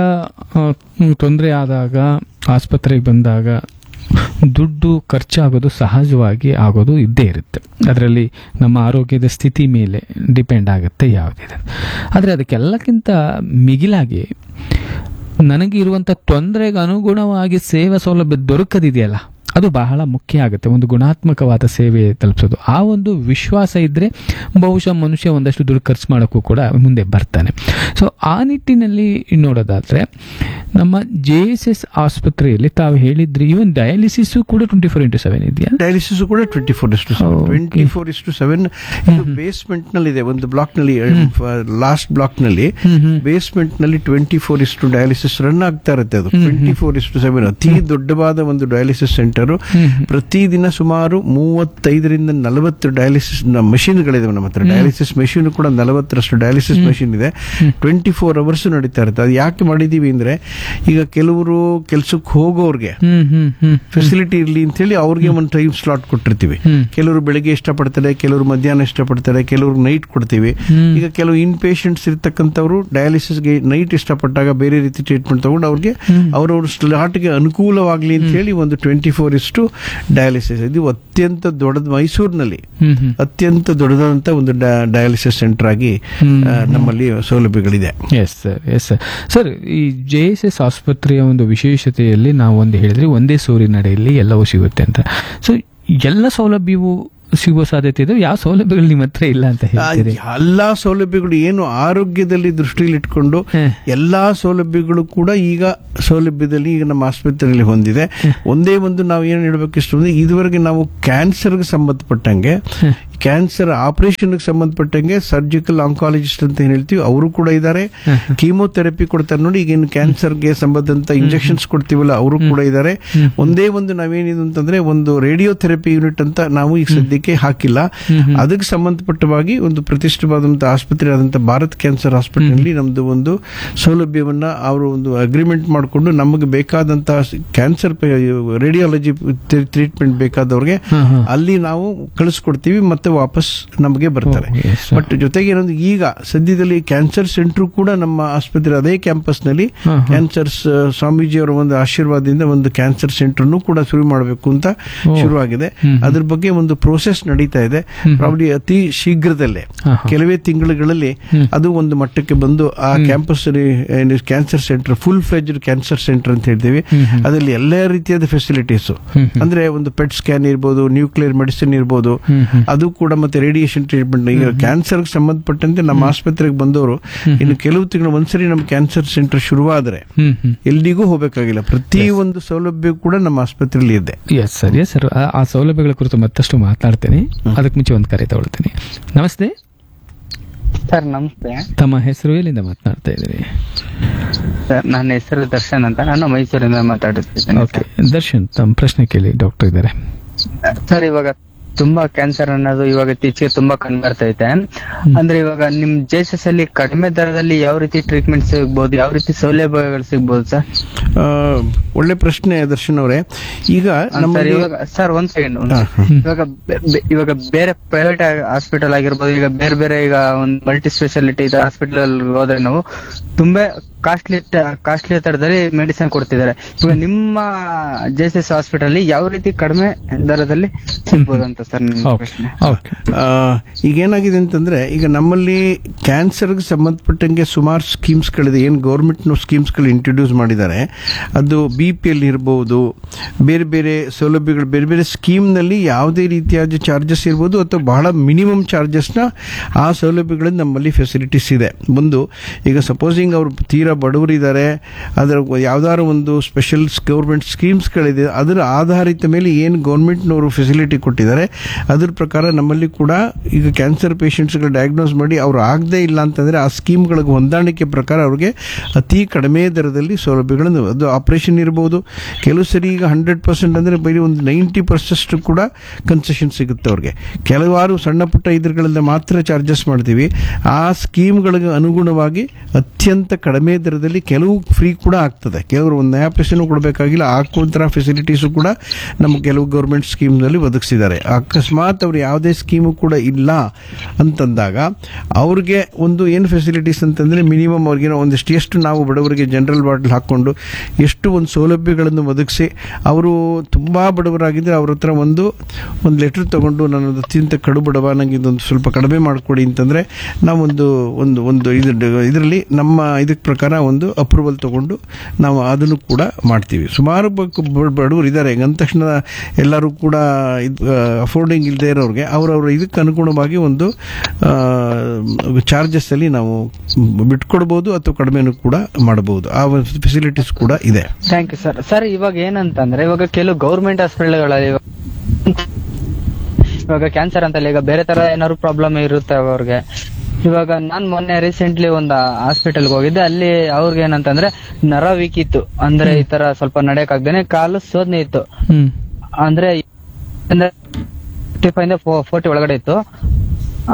ತೊಂದರೆ ಆದಾಗ ಆಸ್ಪತ್ರೆಗೆ ಬಂದಾಗ ದುಡ್ಡು ಖರ್ಚಾಗೋದು ಸಹಜವಾಗಿ ಆಗೋದು ಇದ್ದೇ ಇರುತ್ತೆ ಅದರಲ್ಲಿ ನಮ್ಮ ಆರೋಗ್ಯದ ಸ್ಥಿತಿ ಮೇಲೆ ಡಿಪೆಂಡ್ ಆಗುತ್ತೆ ಯಾವುದಿದೆ ಆದರೆ ಅದಕ್ಕೆಲ್ಲಕ್ಕಿಂತ ಮಿಗಿಲಾಗಿ ನನಗೆ ಇರುವಂಥ ತೊಂದರೆಗೆ ಅನುಗುಣವಾಗಿ ಸೇವಾ ಸೌಲಭ್ಯ ದೊರಕದಿದೆಯಲ್ಲ ಅದು ಬಹಳ ಮುಖ್ಯ ಆಗುತ್ತೆ ಒಂದು ಗುಣಾತ್ಮಕವಾದ ಸೇವೆ ತಲುಪಿಸೋದು ಆ ಒಂದು ವಿಶ್ವಾಸ ಇದ್ರೆ ಬಹುಶಃ ಮನುಷ್ಯ ಒಂದಷ್ಟು ದುಡ್ಡು ಖರ್ಚು ಮಾಡೋಕ್ಕೂ ಕೂಡ ಮುಂದೆ ಬರ್ತಾನೆ ಸೊ ಆ ನಿಟ್ಟಿನಲ್ಲಿ ನೋಡೋದಾದ್ರೆ ನಮ್ಮ ಜೆ ಎಸ್ ಎಸ್ ಆಸ್ಪತ್ರೆಯಲ್ಲಿ ತಾವು ಹೇಳಿದ್ರಿ ಇವನ್ ಡಯಾಲಿಸಿಸ್ ಕೂಡ ಟ್ವೆಂಟಿ ಫೋರ್ ಇಂಟು ಸೆವೆನ್ ಇದೆಯಾ ಡಯಾಲಿಸಿಸ್ ಕೂಡ ಟ್ವೆಂಟಿ ಫೋರ್ ಇಷ್ಟು Oh, okay. ಟ್ವೆಂಟಿ ಫೋರ್ ಇಷ್ಟು ಸೆವೆನ್ ಇದು ಬೇಸ್ಮೆಂಟ್ ನಲ್ಲಿ ಇದೆ ಒಂದು ಬ್ಲಾಕ್ ನಲ್ಲಿ ಲಾಸ್ಟ್ ಬ್ಲಾಕ್ ನಲ್ಲಿ ಬೇಸ್ಮೆಂಟ್ ನಲ್ಲಿ ಟ್ವೆಂಟಿ ಫೋರ್ ಇಷ್ಟು ಡಯಾಲಿಸಿಸ್ ರನ್ ಆಗ್ತಾ ಇರುತ್ತೆ ಅದು ಟ್ವೆಂಟಿ ಫೋರ್ ಇಷ್ಟು ಸೆವೆನ್ ಅತಿ ದೊಡ್ಡವಾದ ಒಂದು ಡಯಾಲಿಸಿಸ್ ಸೆಂಟರ್ ಪ್ರತಿದಿನ ಸುಮಾರು ಮೂವತ್ತೈದರಿಂದ ನಲವತ್ತು ಡಯಾಲಿಸಿಸ್ ಮಷಿನ್ಗಳಿದಾವೆ ನಮ್ಮ ಹತ್ರ ಡಯಾಲಿಸಿಸ್ ಮೆಷಿನ್ ಕೂಡ ನಲವತ್ತರಷ್ಟು ಡಯಾಲಿಸಿಸ್ ಮೆಷಿನ್ ಇದೆ ಟ್ವೆಂಟಿ ಫೋರ್ ಅವರ್ಸ್ ನಡೀತಾ ಇರುತ್ತೆ ಅದು ಯಾಕೆ ಮಾಡಿದೀವಿ ಅಂದ್ರೆ ಈಗ ಕೆಲವರು ಕೆಲ್ಸಕ್ಕೆ ಹೋಗೋರ್ಗೆ ಹ್ಮ್ ಹ್ಮ್ ಹ್ಮ್ ಫೆಸಿಲಿಟಿ ಇರಲಿ ಅಂತ ಹೇಳಿ ಅವ್ರಿಗೆ ಒಂದು ಟೈಮ್ ಸ್ಲಾಟ್ ಕೊಟ್ಟಿರ್ತೀವಿ ಹ್ಮ್. ಕೆಲವರು ಬೆಳಿಗ್ಗೆ ಇಷ್ಟಪಡ್ತಾರೆ ಕೆಲವರು ಮಧ್ಯಾಹ್ನ ಇಷ್ಟಪಡ್ತಾರೆ ಕೆಲವರು ನೈಟ್ ಕೊಡ್ತೀವಿ ಹ್ಮ್. ಈಗ ಕೆಲವು ಇನ್ ಪೇಷಂಟ್ಸ್ ಇರ್ತಕ್ಕಂಥವ್ರು ಡಯಾಲಿಸಿಸ್ಗೆ ನೈಟ್ ಇಷ್ಟಪಟ್ಟಾಗ ಬೇರೆ ರೀತಿ ಟ್ರೀಟ್ಮೆಂಟ್ ತಗೊಂಡು ಅವ್ರಿಗೆ ಅವ್ರವ್ರ ಸ್ಲಾಟ್ಗೆ ಅನುಕೂಲವಾಗಲಿ ಅಂತ ಹೇಳಿ ಒಂದು ಟ್ವೆಂಟಿ ಫೋರ್ ಇಷ್ಟು ಡಯಾಲಿಸಿಸ್ ಇದು ಅತ್ಯಂತ ದೊಡ್ಡದು ಮೈಸೂರಿನಲ್ಲಿ ಹ್ಮ್ ಹ್ಮ್ ಅತ್ಯಂತ ದೊಡ್ಡದಾದಂತ ಒಂದು ಡಯಾಲಿಸಿಸ್ ಸೆಂಟರ್ ಆಗಿ ಹ್ಮ್. ಆ, ನಮ್ಮಲ್ಲಿ ಸೌಲಭ್ಯಗಳಿದೆ yes sir yes sir sir ಈ ಜೆ ಎಸ್ ಎಸ್ ಆಸ್ಪತ್ರೆಯ ಒಂದು ವಿಶೇಷತೆಯಲ್ಲಿ ನಾವು ಒಂದು ಹೇಳಿದ್ರೆ ಒಂದೇ ಸೂರಿನಡೆಯಲ್ಲಿ ಎಲ್ಲವೂ ಸಿಗುತ್ತೆ ಅಂತ ಸೊ ಎಲ್ಲ ಸೌಲಭ್ಯವು ಸಿಗುವ ಸಾಧ್ಯತೆ ಇದೆ ಯಾವ ಸೌಲಭ್ಯಗಳು ನಿಮ್ಮ ಹತ್ರ ಇಲ್ಲ ಅಂತ ಹೇಳ್ತೀರಿ ಆ, ಎಲ್ಲಾ ಸೌಲಭ್ಯಗಳು ಏನು ಆರೋಗ್ಯದಲ್ಲಿ ದೃಷ್ಟಿಯಲ್ಲಿ ಇಟ್ಕೊಂಡು ಹ್ಮ್. ಎಲ್ಲಾ ಸೌಲಭ್ಯಗಳು ಕೂಡ ಈಗ ಸೌಲಭ್ಯದಲ್ಲಿ ಈಗ ನಮ್ಮ ಆಸ್ಪತ್ರೆಯಲ್ಲಿ ಹೊಂದಿದೆ ಒಂದೇ ಒಂದು ನಾವು ಏನು ಹೇಳಬೇಕು ಇಷ್ಟು ಅಂದ್ರೆ ಇದುವರೆಗೆ ನಾವು ಕ್ಯಾನ್ಸರ್ಗೆ ಸಂಬಂಧಪಟ್ಟಂಗೆ ಕ್ಯಾನ್ಸರ್ ಆಪರೇಷನ್ಗೆ ಸಂಬಂಧಪಟ್ಟಂಗೆ ಸರ್ಜಿಕಲ್ ಆಂಕಾಲಜಿಸ್ಟ್ ಅಂತ ಏನ್ ಹೇಳ್ತೀವಿ ಅವರು ಕೂಡ ಇದ್ದಾರೆ ಕೀಮೋಥೆರಪಿ ಕೊಡ್ತಾರೆ ನೋಡಿ ಈಗ ಕ್ಯಾನ್ಸರ್ಗೆ ಸಂಬಂಧಂತ ಇಂಜೆಕ್ಷನ್ಸ್ ಕೊಡ್ತೀವಲ್ಲ ಅವರು ಕೂಡ ಇದ್ದಾರೆ ಒಂದೇ ಒಂದು ನಾವೇನಿದೆ ಅಂತಂದ್ರೆ ಒಂದು ರೇಡಿಯೋಥೆರಪಿ ಯೂನಿಟ್ ಅಂತ ನಾವು ಈಗ ಸದ್ಯಕ್ಕೆ ಹಾಕಿಲ್ಲ ಅದಕ್ಕೆ ಸಂಬಂಧಪಟ್ಟವಾಗಿ ಒಂದು ಪ್ರತಿಷ್ಠಿತವಾದಂತಹ ಆಸ್ಪತ್ರೆ ಆದಂತ ಭಾರತ್ ಕ್ಯಾನ್ಸರ್ ಹಾಸ್ಪಿಟಲ್ ನಮ್ದು ಒಂದು ಸೌಲಭ್ಯವನ್ನ ಅವರು ಒಂದು ಅಗ್ರಿಮೆಂಟ್ ಮಾಡಿಕೊಂಡು ನಮಗೆ ಬೇಕಾದಂತಹ ಕ್ಯಾನ್ಸರ್ ರೇಡಿಯಾಲಜಿ ಟ್ರೀಟ್ಮೆಂಟ್ ಬೇಕಾದವ್ರಿಗೆ ಹ್ಮ್, ಹ್ಮ್. ಅಲ್ಲಿ ನಾವು ಕಳಿಸ್ಕೊಡ್ತೀವಿ ಮತ್ತೆ ವಾಪಸ್ ನಮಗೆ ಬರ್ತಾರೆ ಓ, yes, sir. ಬಟ್ ಜೊತೆಗೆ ಏನಂದ್ರೆ ಈಗ ಸದ್ಯದಲ್ಲಿ ಕ್ಯಾನ್ಸರ್ ಸೆಂಟರ್ ಕೂಡ ನಮ್ಮ ಆಸ್ಪತ್ರೆ ಅದೇ ಕ್ಯಾಂಪಸ್ ನಲ್ಲಿ ಹ್ಮ್, ಹ್ಮ್. ಕ್ಯಾನ್ಸರ್ ಸ್ವಾಮೀಜಿ ಅವರ ಒಂದು ಆಶೀರ್ವಾದದಿಂದ ಒಂದು ಕ್ಯಾನ್ಸರ್ ಸೆಂಟರ್ ಕೂಡ ಶುರು ಮಾಡಬೇಕು ಅಂತ ಓ. ಶುರುವಾಗಿದೆ ಹ್ಮ್. ಅದ್ರ ಬಗ್ಗೆ ಒಂದು ಪ್ರೋಸೆಸ್ ನಡೀತಾ ಇದೆ ಹ್ಮ್. ಪ್ರಾಬ್ಲಿ ಅತಿ ಶೀಘ್ರದಲ್ಲೇ ಹಾ, ಹಾ. ಕೆಲವೇ ತಿಂಗಳುಗಳಲ್ಲಿ ಹ್ಮ್. ಅದು ಒಂದು ಮಟ್ಟಕ್ಕೆ ಬಂದು ಆ campus cancer centre full fledged cancer centre ಅಂತ ಹೇಳ್ತೀವಿ ಹ್ಮ್, ಹ್ಮ್. ಅದರಲ್ಲಿ ಎಲ್ಲ ರೀತಿಯಾದ ಫೆಸಿಲಿಟೀಸ್ ಹ್ಮ್, ಹ್ಮ್. ಅಂದ್ರೆ ಒಂದು ಪೆಟ್ ಸ್ಕ್ಯಾನ್ ಇರ್ಬೋದು ನ್ಯೂಕ್ಲಿಯರ್ ಮೆಡಿಸಿನ್ ಇರ್ಬೋದು ಹ್ಮ್, ಹ್ಮ್. ಅದು ಕೂಡ ಮತ್ತೆ ರೇಡಿಯೇಷನ್ ಟ್ರೀಟ್ಮೆಂಟ್ ಈಗ ಕ್ಯಾನ್ಸರ್ಗೆ ಸಂಬಂಧಪಟ್ಟಂತೆ ನಮ್ಮ ಆಸ್ಪತ್ರೆಗೆ ಬಂದವರು ಇನ್ನು ಕೆಲವು ತಿಂಗಳು ಒಂದ್ಸರಿ ನಮ್ಮ ಕ್ಯಾನ್ಸರ್ ಸೆಂಟರ್ ಶುರುವಾದ್ರೆ ಹ್ಮ್ ಹ್ಮ್ ಎಲ್ಲಿಗೂ ಹೋಗಬೇಕಾಗಿಲ್ಲ ಪ್ರತಿ ಒಂದು ಸೌಲಭ್ಯ ಕೂಡ ನಮ್ಮ ಆಸ್ಪತ್ರೆಯಲ್ಲಿ ಇದೆ ಎಸ್ ಸರ್ ಎಸ್ ಸರ್ ಆ- ಆ ಸೌಲಭ್ಯಗಳ ಕುರಿತು ಮತ್ತಷ್ಟು ಮಾತನಾಡ್ತೇನೆ ಅದಕ್ಕೆ ಮುಂಚೆ ಒಂದು ಕರೆ ತಗೊಳ್ತೀನಿ ನಮಸ್ತೆ ಸರ್ ನಮಸ್ತೆ ತಮ್ಮ ಹೆಸರು ಎಲ್ಲಿಂದ ಮಾತನಾಡ್ತಾ ಇದ್ದೀರಿ ಸರ್ ನನ್ನ ಹೆಸರು ದರ್ಶನ್ ಅಂತ ನಾನು ಮೈಸೂರಿಂದ ಮಾತಾಡುತ್ತಿದ್ದೇನೆ ಓಕೆ ದರ್ಶನ್ ತಮ್ಮ ಪ್ರಶ್ನೆ ಕೇಳಿ ಡಾಕ್ಟರ್ ಇದ್ದಾರೆ ಸರ್ ಇವಾಗ ತುಂಬಾ ಕ್ಯಾನ್ಸರ್ ಅನ್ನೋದು ಇವಾಗ ಇತ್ತೀಚೆಗೆ ತುಂಬಾ ಕಂಡು ಬರ್ತೈತೆ ಅಂದ್ರೆ ಇವಾಗ ನಿಮ್ ಜೇಸಸ್ ಅಲ್ಲಿ ಕಡಿಮೆ ದರದಲ್ಲಿ ಯಾವ ರೀತಿ ಟ್ರೀಟ್ಮೆಂಟ್ ಸಿಗ್ಬೋದು ಯಾವ ರೀತಿ ಸೌಲಭ್ಯಗಳು ಸಿಗ್ಬೋದು ಸರ್ ಆ, ಒಳ್ಳೆ ಪ್ರಶ್ನೆ ದರ್ಶನ್ ಅವರೇ ಈಗ ಸರ್ ನಮ್ಮಲ್ಲಿ ಇವಾಗ ಸರ್ ಒಂದ್ ಸೆಕೆಂಡ್ ಹಾ, ಹಾ. ಇವಾಗ ಬೆ- ಬೆ- ಇವಾಗ ಬೇರೆ ಪ್ರೈವೇಟ್ ಹಾಸ್ಪಿಟಲ್ ಆಗಿರ್ಬೋದು ಈಗ ಬೇರೆ ಬೇರೆ ಈಗ ಒಂದು ಮಲ್ಟಿ ಸ್ಪೆಷಾಲಿಟಿ ಹಾಸ್ಪಿಟಲ್ ಹೋದ್ರೆ ನಾವು ತುಂಬಾ ಕಾಸ್ಟ್ಲಿ ಕಾಸ್ಟ್ಲಿ ದರದಲ್ಲಿ ಮೆಡಿಸಿನ್ ಕೊಡ್ತಿದ್ದಾರೆ ಇವಾಗ ನಿಮ್ಮ ಜೆಎಸ್ಎಸ್ ಹಾಸ್ಪಿಟಲ್ ಯಾವ ರೀತಿ ಕಡಿಮೆ ದರದಲ್ಲಿ ಸಿಗ್ಬೋದು ಅಂತ ಸರ್ ನನ್ನ ಓಕೆ ಪ್ರಶ್ನೆ ಓಕೆ ಆ, ಈಗ ಏನಾಗಿದೆ ಅಂತಂದ್ರೆ ಈಗ ನಮ್ಮಲ್ಲಿ ಕ್ಯಾನ್ಸರ್ಗೆ ಸಂಬಂಧಪಟ್ಟಂಗೆ ಸುಮಾರು ಸ್ಕೀಮ್ಸ್ಗಳಿದೆ ಏನು ಗೌರ್ಮೆಂಟ್ನ ಸ್ಕೀಮ್ಸ್ಗಳು ಇಂಟ್ರೊಡ್ಯೂಸ್ ಮಾಡಿದ್ದಾರೆ ಅದು ಬಿ ಪಿ ಎಲ್ ಇರ್ಬೋದು ಬೇರೆ ಬೇರೆ ಸೌಲಭ್ಯಗಳು ಬೇರೆ ಬೇರೆ ಸ್ಕೀಮ್ನಲ್ಲಿ ಯಾವುದೇ ರೀತಿಯಾದ ಚಾರ್ಜಸ್ ಇರ್ಬೋದು ಅಥವಾ ಬಹಳ ಮಿನಿಮಮ್ ಚಾರ್ಜಸ್ನ ಆ ಸೌಲಭ್ಯಗಳಲ್ಲಿ ನಮ್ಮಲ್ಲಿ ಫೆಸಿಲಿಟೀಸ್ ಇದೆ ಒಂದು ಈಗ ಸಪೋಸಿಂಗ್ ಅವರು ತೀರಾ ಬಡವರಿದ್ದಾರೆ ಅದರ ಯಾವ್ದಾದ್ರು ಒಂದು ಸ್ಪೆಷಲ್ ಗೌರ್ಮೆಂಟ್ ಸ್ಕೀಮ್ಸ್ಗಳಿದೆ ಅದರ ಆಧಾರಿತ ಮೇಲೆ ಏನು ಗೌರ್ಮೆಂಟ್ನವರು ಫೆಸಿಲಿಟಿ ಕೊಟ್ಟಿದ್ದಾರೆ ಅದ್ರ ಪ್ರಕಾರ ನಮ್ಮಲ್ಲಿ ಕೂಡ ಈಗ ಕ್ಯಾನ್ಸರ್ ಪೇಷಂಟ್ಸ್ಗಳು ಡಯಾಗ್ನೋಸ್ ಮಾಡಿ ಅವ್ರು ಆಗದೇ ಇಲ್ಲ ಅಂತಂದರೆ ಆ ಸ್ಕೀಮ್ಗಳಿಗೆ ಹೊಂದಾಣಿಕೆ ಪ್ರಕಾರ ಅವ್ರಿಗೆ ಅತಿ ಕಡಿಮೆ ದರದಲ್ಲಿ ಸೌಲಭ್ಯಗಳನ್ನು ಅದು ಆಪರೇಷನ್ ಇರ್ಬೋದು ಕೆಲವು ಸರಿ ಈಗ ಹಂಡ್ರೆಡ್ ಪರ್ಸೆಂಟ್ ಅಂದರೆ ಬರೀ ಒಂದು ನೈಂಟಿ ಪರ್ಸೆಂಟ್ ಕೂಡ ಕನ್ಸೆಷನ್ ಸಿಗುತ್ತೆ ಅವ್ರಿಗೆ ಕೆಲವಾರು ಸಣ್ಣ ಪುಟ್ಟ ಇದ್ರಗಳಿಂದ ಮಾತ್ರ ಚಾರ್ಜಸ್ ಮಾಡ್ತೀವಿ ಆ ಸ್ಕೀಮ್ಗಳಿಗೆ ಅನುಗುಣವಾಗಿ ಅತ್ಯಂತ ಕಡಿಮೆ ದರದಲ್ಲಿ ಕೆಲವು ಫ್ರೀ ಕೂಡ ಆಗ್ತದೆ ಕೆಲವರು ಒಂದು ನಯಾ ಪೈಸೆನೂ ಕೊಡಬೇಕಾಗಿಲ್ಲ ಹಾಕುವಂಥ ಫೆಸಿಲಿಟೀಸು ಕೂಡ ನಮ್ಮ ಕೆಲವು ಗೌರ್ಮೆಂಟ್ ಸ್ಕೀಮ್ನಲ್ಲಿ ಒದಗಿಸಿದ್ದಾರೆ ಅಕಸ್ಮಾತ್ ಅವ್ರು ಯಾವುದೇ ಸ್ಕೀಮು ಕೂಡ ಇಲ್ಲ ಅಂತಂದಾಗ ಅವ್ರಿಗೆ ಒಂದು ಏನು ಫೆಸಿಲಿಟೀಸ್ ಅಂತಂದರೆ ಮಿನಿಮಮ್ ಅವ್ರಿಗೇನೋ ಒಂದಿಷ್ಟು ಎಷ್ಟು ನಾವು ಬಡವರಿಗೆ ಜನರಲ್ ಬಾಟಲ್ ಹಾಕ್ಕೊಂಡು ಎಷ್ಟು ಒಂದು ಸೌಲಭ್ಯಗಳನ್ನು ಒದಗಿಸಿ ಅವರು ತುಂಬ ಬಡವರಾಗಿದ್ದರೆ ಅವ್ರ ಹತ್ರ ಒಂದು ಒಂದು ಲೆಟ್ರ್ ತಗೊಂಡು ನಾನು ಅತ್ಯಂತ ಕಡು ಬಡವ ನನಗೆ ಇದೊಂದು ಸ್ವಲ್ಪ ಕಡಿಮೆ ಮಾಡಿಕೊಡಿ ಅಂತಂದರೆ ನಾವೊಂದು ಒಂದು ಒಂದು ಇದ್ರ ಇದರಲ್ಲಿ ನಮ್ಮ ಇದಕ್ಕೆ ಪ್ರಕಾರ ಒಂದು ಅಪ್ರೂವಲ್ ತಗೊಂಡು ನಾವು ಅದನ್ನು ಕೂಡ ಮಾಡ್ತೀವಿ ಸುಮಾರು ಬ- ಬ- ಬಡವರು ಇದ್ದಾರೆ ಈಗ ಅಂದ ತಕ್ಷಣ ಎಲ್ಲರೂ ಕೂಡ ಇದು ಅಫೋರ್ಡಿಂಗ್ ಇಲ್ಲದೆ ಇರೋರಿಗೆ ಅವರವ್ರ ಇದಕ್ಕೆ ಅನುಗುಣವಾಗಿ ಒಂದು ಚಾರ್ಜಸ್ ಅಲ್ಲಿ ನಾವು ಬಿಟ್ಕೊಡ್ಬೋದು ಅಥವಾ ಕಡಿಮೆನೂ ಕೂಡ ಮಾಡಬಹುದು ಆ ಫೆಸಿಲಿಟೀಸ್ ಕೂಡ ಇದೆ ಥ್ಯಾಂಕ್ ಯು ಸರ್ ಸರ್ ಇವಾಗ ಏನಂತಂದ್ರೆ ಇವಾಗ ಕೆಲವು ಗೌರ್ಮೆಂಟ್ ಹಾಸ್ಪಿಟಲ್ಗಳಲ್ಲಿ ಇವಾಗ ಕ್ಯಾನ್ಸರ್ ಅಂತಲ್ಲ ಈಗ ಬೇರೆ ತರ ಏನಾದ್ರು ಪ್ರಾಬ್ಲಮ್ ಇರುತ್ತೆ ಅವ್ರಿಗೆ ಇವಾಗ ನಾನ್ ಮೊನ್ನೆ ರೀಸೆಂಟ್ಲಿ ಒಂದು ಹಾಸ್ಪಿಟಲ್ಗೆ ಹೋಗಿದ್ದೆ ಅಲ್ಲಿ ಅವ್ರಿಗೆ ಏನಂತಂದ್ರೆ ನರ ವೀಕ್ ಇತ್ತು ಅಂದ್ರೆ ಈ ತರ ಸ್ವಲ್ಪ ನಡೆಯಕ್ ಆಗ್ದೇನೆ ಕಾಲು ಸೋದನೆ ಇತ್ತು ಹ್ಮ್ ಅಂದ್ರೆ ಫಿಫ್ಟಿ ಫೈವ್ ಫೋರ್ಟಿ ಒಳಗಡೆ ಇತ್ತು ಆ,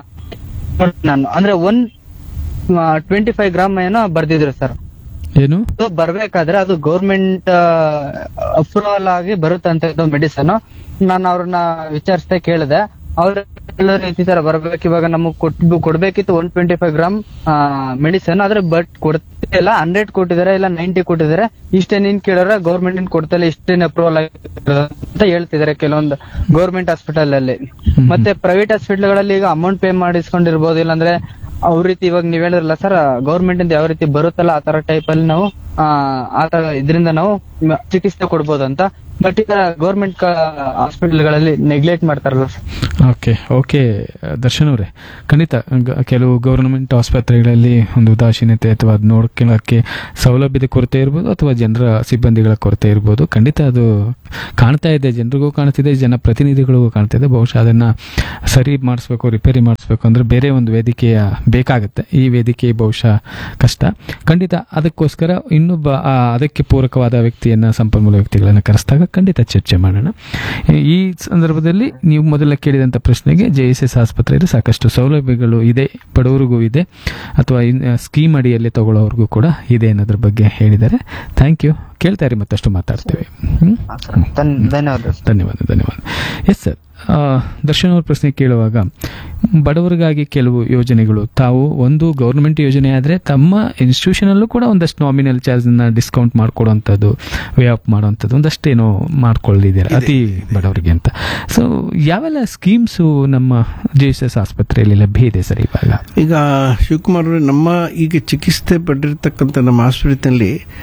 ನಾನು ಅಂದ್ರೆ ಒನ್ ಟ್ವೆಂಟಿ ಫೈವ್ ಗ್ರಾಮ್ ಏನೋ ಬರ್ದಿದ್ರು ಸರ್ ಏನು ಅದು ಬರ್ಬೇಕಾದ್ರೆ ಅದು ಗೌರ್ಮೆಂಟ್ ಅಪ್ರೂವಲ್ ಆಗಿ ಬರುತ್ತಂತ ಇದು ಮೆಡಿಸನ್ ನಾನು ಅವ್ರನ್ನ ವಿಚಾರಿಸ್ದೆ ಕೇಳಿದೆ ಅವ್ರ ಈ ತರ ಬರ್ಬೇಕು ಇವಾಗ ನಮಗ್ ಕೊಟ್ಟು ಕೊಡ್ಬೇಕಿತ್ತು one twenty five gram medicine ಆದ್ರೆ ಬಟ್ ಕೊಡ್ತಿಲ್ಲ ಹಂಡ್ರೆಡ್ ಕೊಟ್ಟಿದ್ದಾರೆ ಇಲ್ಲ ನೈಂಟಿ ಕೊಟ್ಟಿದ್ದಾರೆ ಇಷ್ಟೇ ನೀನ್ ಕೇಳಿದ್ರೆ ಗೌರ್ಮೆಂಟ್ ಕೊಡ್ತಿಲ್ಲ ಇಷ್ಟೇನ್ ಅಪ್ರೂವಲ್ ಅಂತ ಹೇಳ್ತಿದ್ದಾರೆ ಕೆಲವೊಂದು ಗೌರ್ಮೆಂಟ್ ಹಾಸ್ಪಿಟಲ್ ಅಲ್ಲಿ ಮತ್ತೆ ಪ್ರೈವೇಟ್ ಹಾಸ್ಪಿಟಲ್ಗಳಲ್ಲಿ ಈಗ ಅಮೌಂಟ್ ಪೇ ಮಾಡಿಸ್ಕೊಂಡಿರ್ಬೋದು ಇಲ್ಲಾಂದ್ರೆ ಅವ್ರ ರೀತಿ ಇವಾಗ ನೀವ್ ಹೇಳಿದ್ರಲ್ಲ ಸರ್ ಗೌರ್ಮೆಂಟ್ ಇಂದ ಯಾವ ರೀತಿ ಬರುತ್ತಲ್ಲ ಆ ತರ ಟೈಪ್ ಅಲ್ಲಿ ನಾವು ಆ, ಆ ತರ ಇದರಿಂದ ನಾವು ಮ- ಚಿಕಿತ್ಸೆ ಕೊಡ್ಬೋದು ಅಂತ ಬಟ್ ಈಗ ಗೌರ್ಮೆಂಟ್ ಹಾಸ್ಪಿಟಲ್ಗಳಲ್ಲಿ ನೆಗ್ಲೆಕ್ಟ್ ಮಾಡ್ತಾರಲ್ಲ ಸರ್ ಓಕೆ ಓಕೆ ದರ್ಶನ್ ಅವರೇ ಖಂಡಿತ ಗ- ಕೆಲವು ಗೌರ್ಮೆಂಟ್ ಆಸ್ಪತ್ರೆಗಳಲ್ಲಿ ಒಂದು ಉದಾಸೀನತೆ ಅಥವಾ ಅದು ನೋಡ್ಕೊಳ್ಳೋಕ್ಕೆ ಸೌಲಭ್ಯದ ಕೊರತೆ ಇರ್ಬೋದು ಅಥವಾ ಜನರ ಸಿಬ್ಬಂದಿಗಳ ಕೊರತೆ ಇರ್ಬೋದು ಖಂಡಿತ ಅದು ಕಾಣ್ತಾ ಇದೆ ಜನರಿಗೂ ಕಾಣ್ತಿದೆ ಜನಪ್ರತಿನಿಧಿಗಳಿಗೂ ಕಾಣ್ತಿದೆ ಬಹುಶಃ ಅದನ್ನು ಸರಿ ಮಾಡಿಸ್ಬೇಕು ರಿಪೇರಿ ಮಾಡಿಸ್ಬೇಕು ಅಂದರೆ ಬೇರೆ ಒಂದು ವೇದಿಕೆಯ ಬೇಕಾಗುತ್ತೆ ಈ ವೇದಿಕೆ ಬಹುಶಃ ಕಷ್ಟ ಖಂಡಿತ ಅದಕ್ಕೋಸ್ಕರ ಇನ್ನೊಬ್ಬ ಆ, ಅದಕ್ಕೆ ಪೂರಕವಾದ ವ್ಯಕ್ತಿಯನ್ನು ಸಂಪನ್ಮೂಲ ವ್ಯಕ್ತಿಗಳನ್ನು ಕರೆಸಿದಾಗ ಖಂಡಿತ ಚರ್ಚೆ ಮಾಡೋಣ ಈ ಸಂದರ್ಭದಲ್ಲಿ ನೀವು ಮೊದಲ ಕೇಳಿದಂಥ ಪ್ರಶ್ನೆಗೆ ಜೆ ಎಸ್ ಎಸ್ ಆಸ್ಪತ್ರೆಯಲ್ಲಿ ಸಾಕಷ್ಟು ಸೌಲಭ್ಯಗಳು ಇದೆ ಬಡವರಿಗೂ ಇದೆ ಅಥವಾ ಇನ್- ಸ್ಕೀಮ್ ಅಡಿಯಲ್ಲಿ ತಗೊಳ್ಳೋರ್ಗೂ ಕೂಡ ಇದೆ ಅನ್ನೋದ್ರ ಬಗ್ಗೆ ಹೇಳಿದ್ದಾರೆ ಥ್ಯಾಂಕ್ ಯು ಕೇಳ್ತಾ ಇರಿ ಮತ್ತಷ್ಟು ಮಾತಾಡ್ತೇವೆ ಹ್ಮ್? ಧನ್- ಧನ್ಯವಾದ ಸರ್. ಧನ್ಯವಾದ ಧನ್ಯವಾದ ಎಸ್ ಸರ್ ದರ್ಶನ್ ಅವ್ರ ಪ್ರಶ್ನೆ ಕೇಳುವಾಗ ಬಡವರಿಗಾಗಿ ಕೆಲವು ಯೋಜನೆಗಳು ತಾವು ಒಂದು ಗೌರ್ಮೆಂಟ್ ಯೋಜನೆ ಆದರೆ ತಮ್ಮ ಇನ್ಸ್ಟಿಟ್ಯೂಷನಲ್ಲೂ ಕೂಡ ಒಂದಷ್ಟು ನಾಮಿನಲ್ ಚಾರ್ಜ್ನ ಡಿಸ್ಕೌಂಟ್ ಮಾಡಿಕೊಡುವಂಥದ್ದು ವೇ ಅಪ್ ಮಾಡುವಂಥದ್ದು ಒಂದಷ್ಟೇನೋ ಮಾಡ್ಕೊಳ್ಳಿದ್ದೀರಾ ಅತಿ ಬಡವರಿಗೆ ಅಂತ ಸೊ ಯಾವೆಲ್ಲ ಸ್ಕೀಮ್ಸು ನಮ್ಮ ಜೆ ಎಸ್ ಎಸ್ ಆಸ್ಪತ್ರೆಯಲ್ಲಿ ಲಭ್ಯ ಇದೆ ಸರ್ ಇವಾಗ ಈಗ ಶಿವಕುಮಾರ್ ಅವರೇ, ನಮ್ಮ ಈಗ ಚಿಕಿತ್ಸೆ ಪಟ್ಟಿರ್ತಕ್ಕಂಥ ನಮ್ಮ ಆಸ್ಪತ್ರೆಯಲ್ಲಿ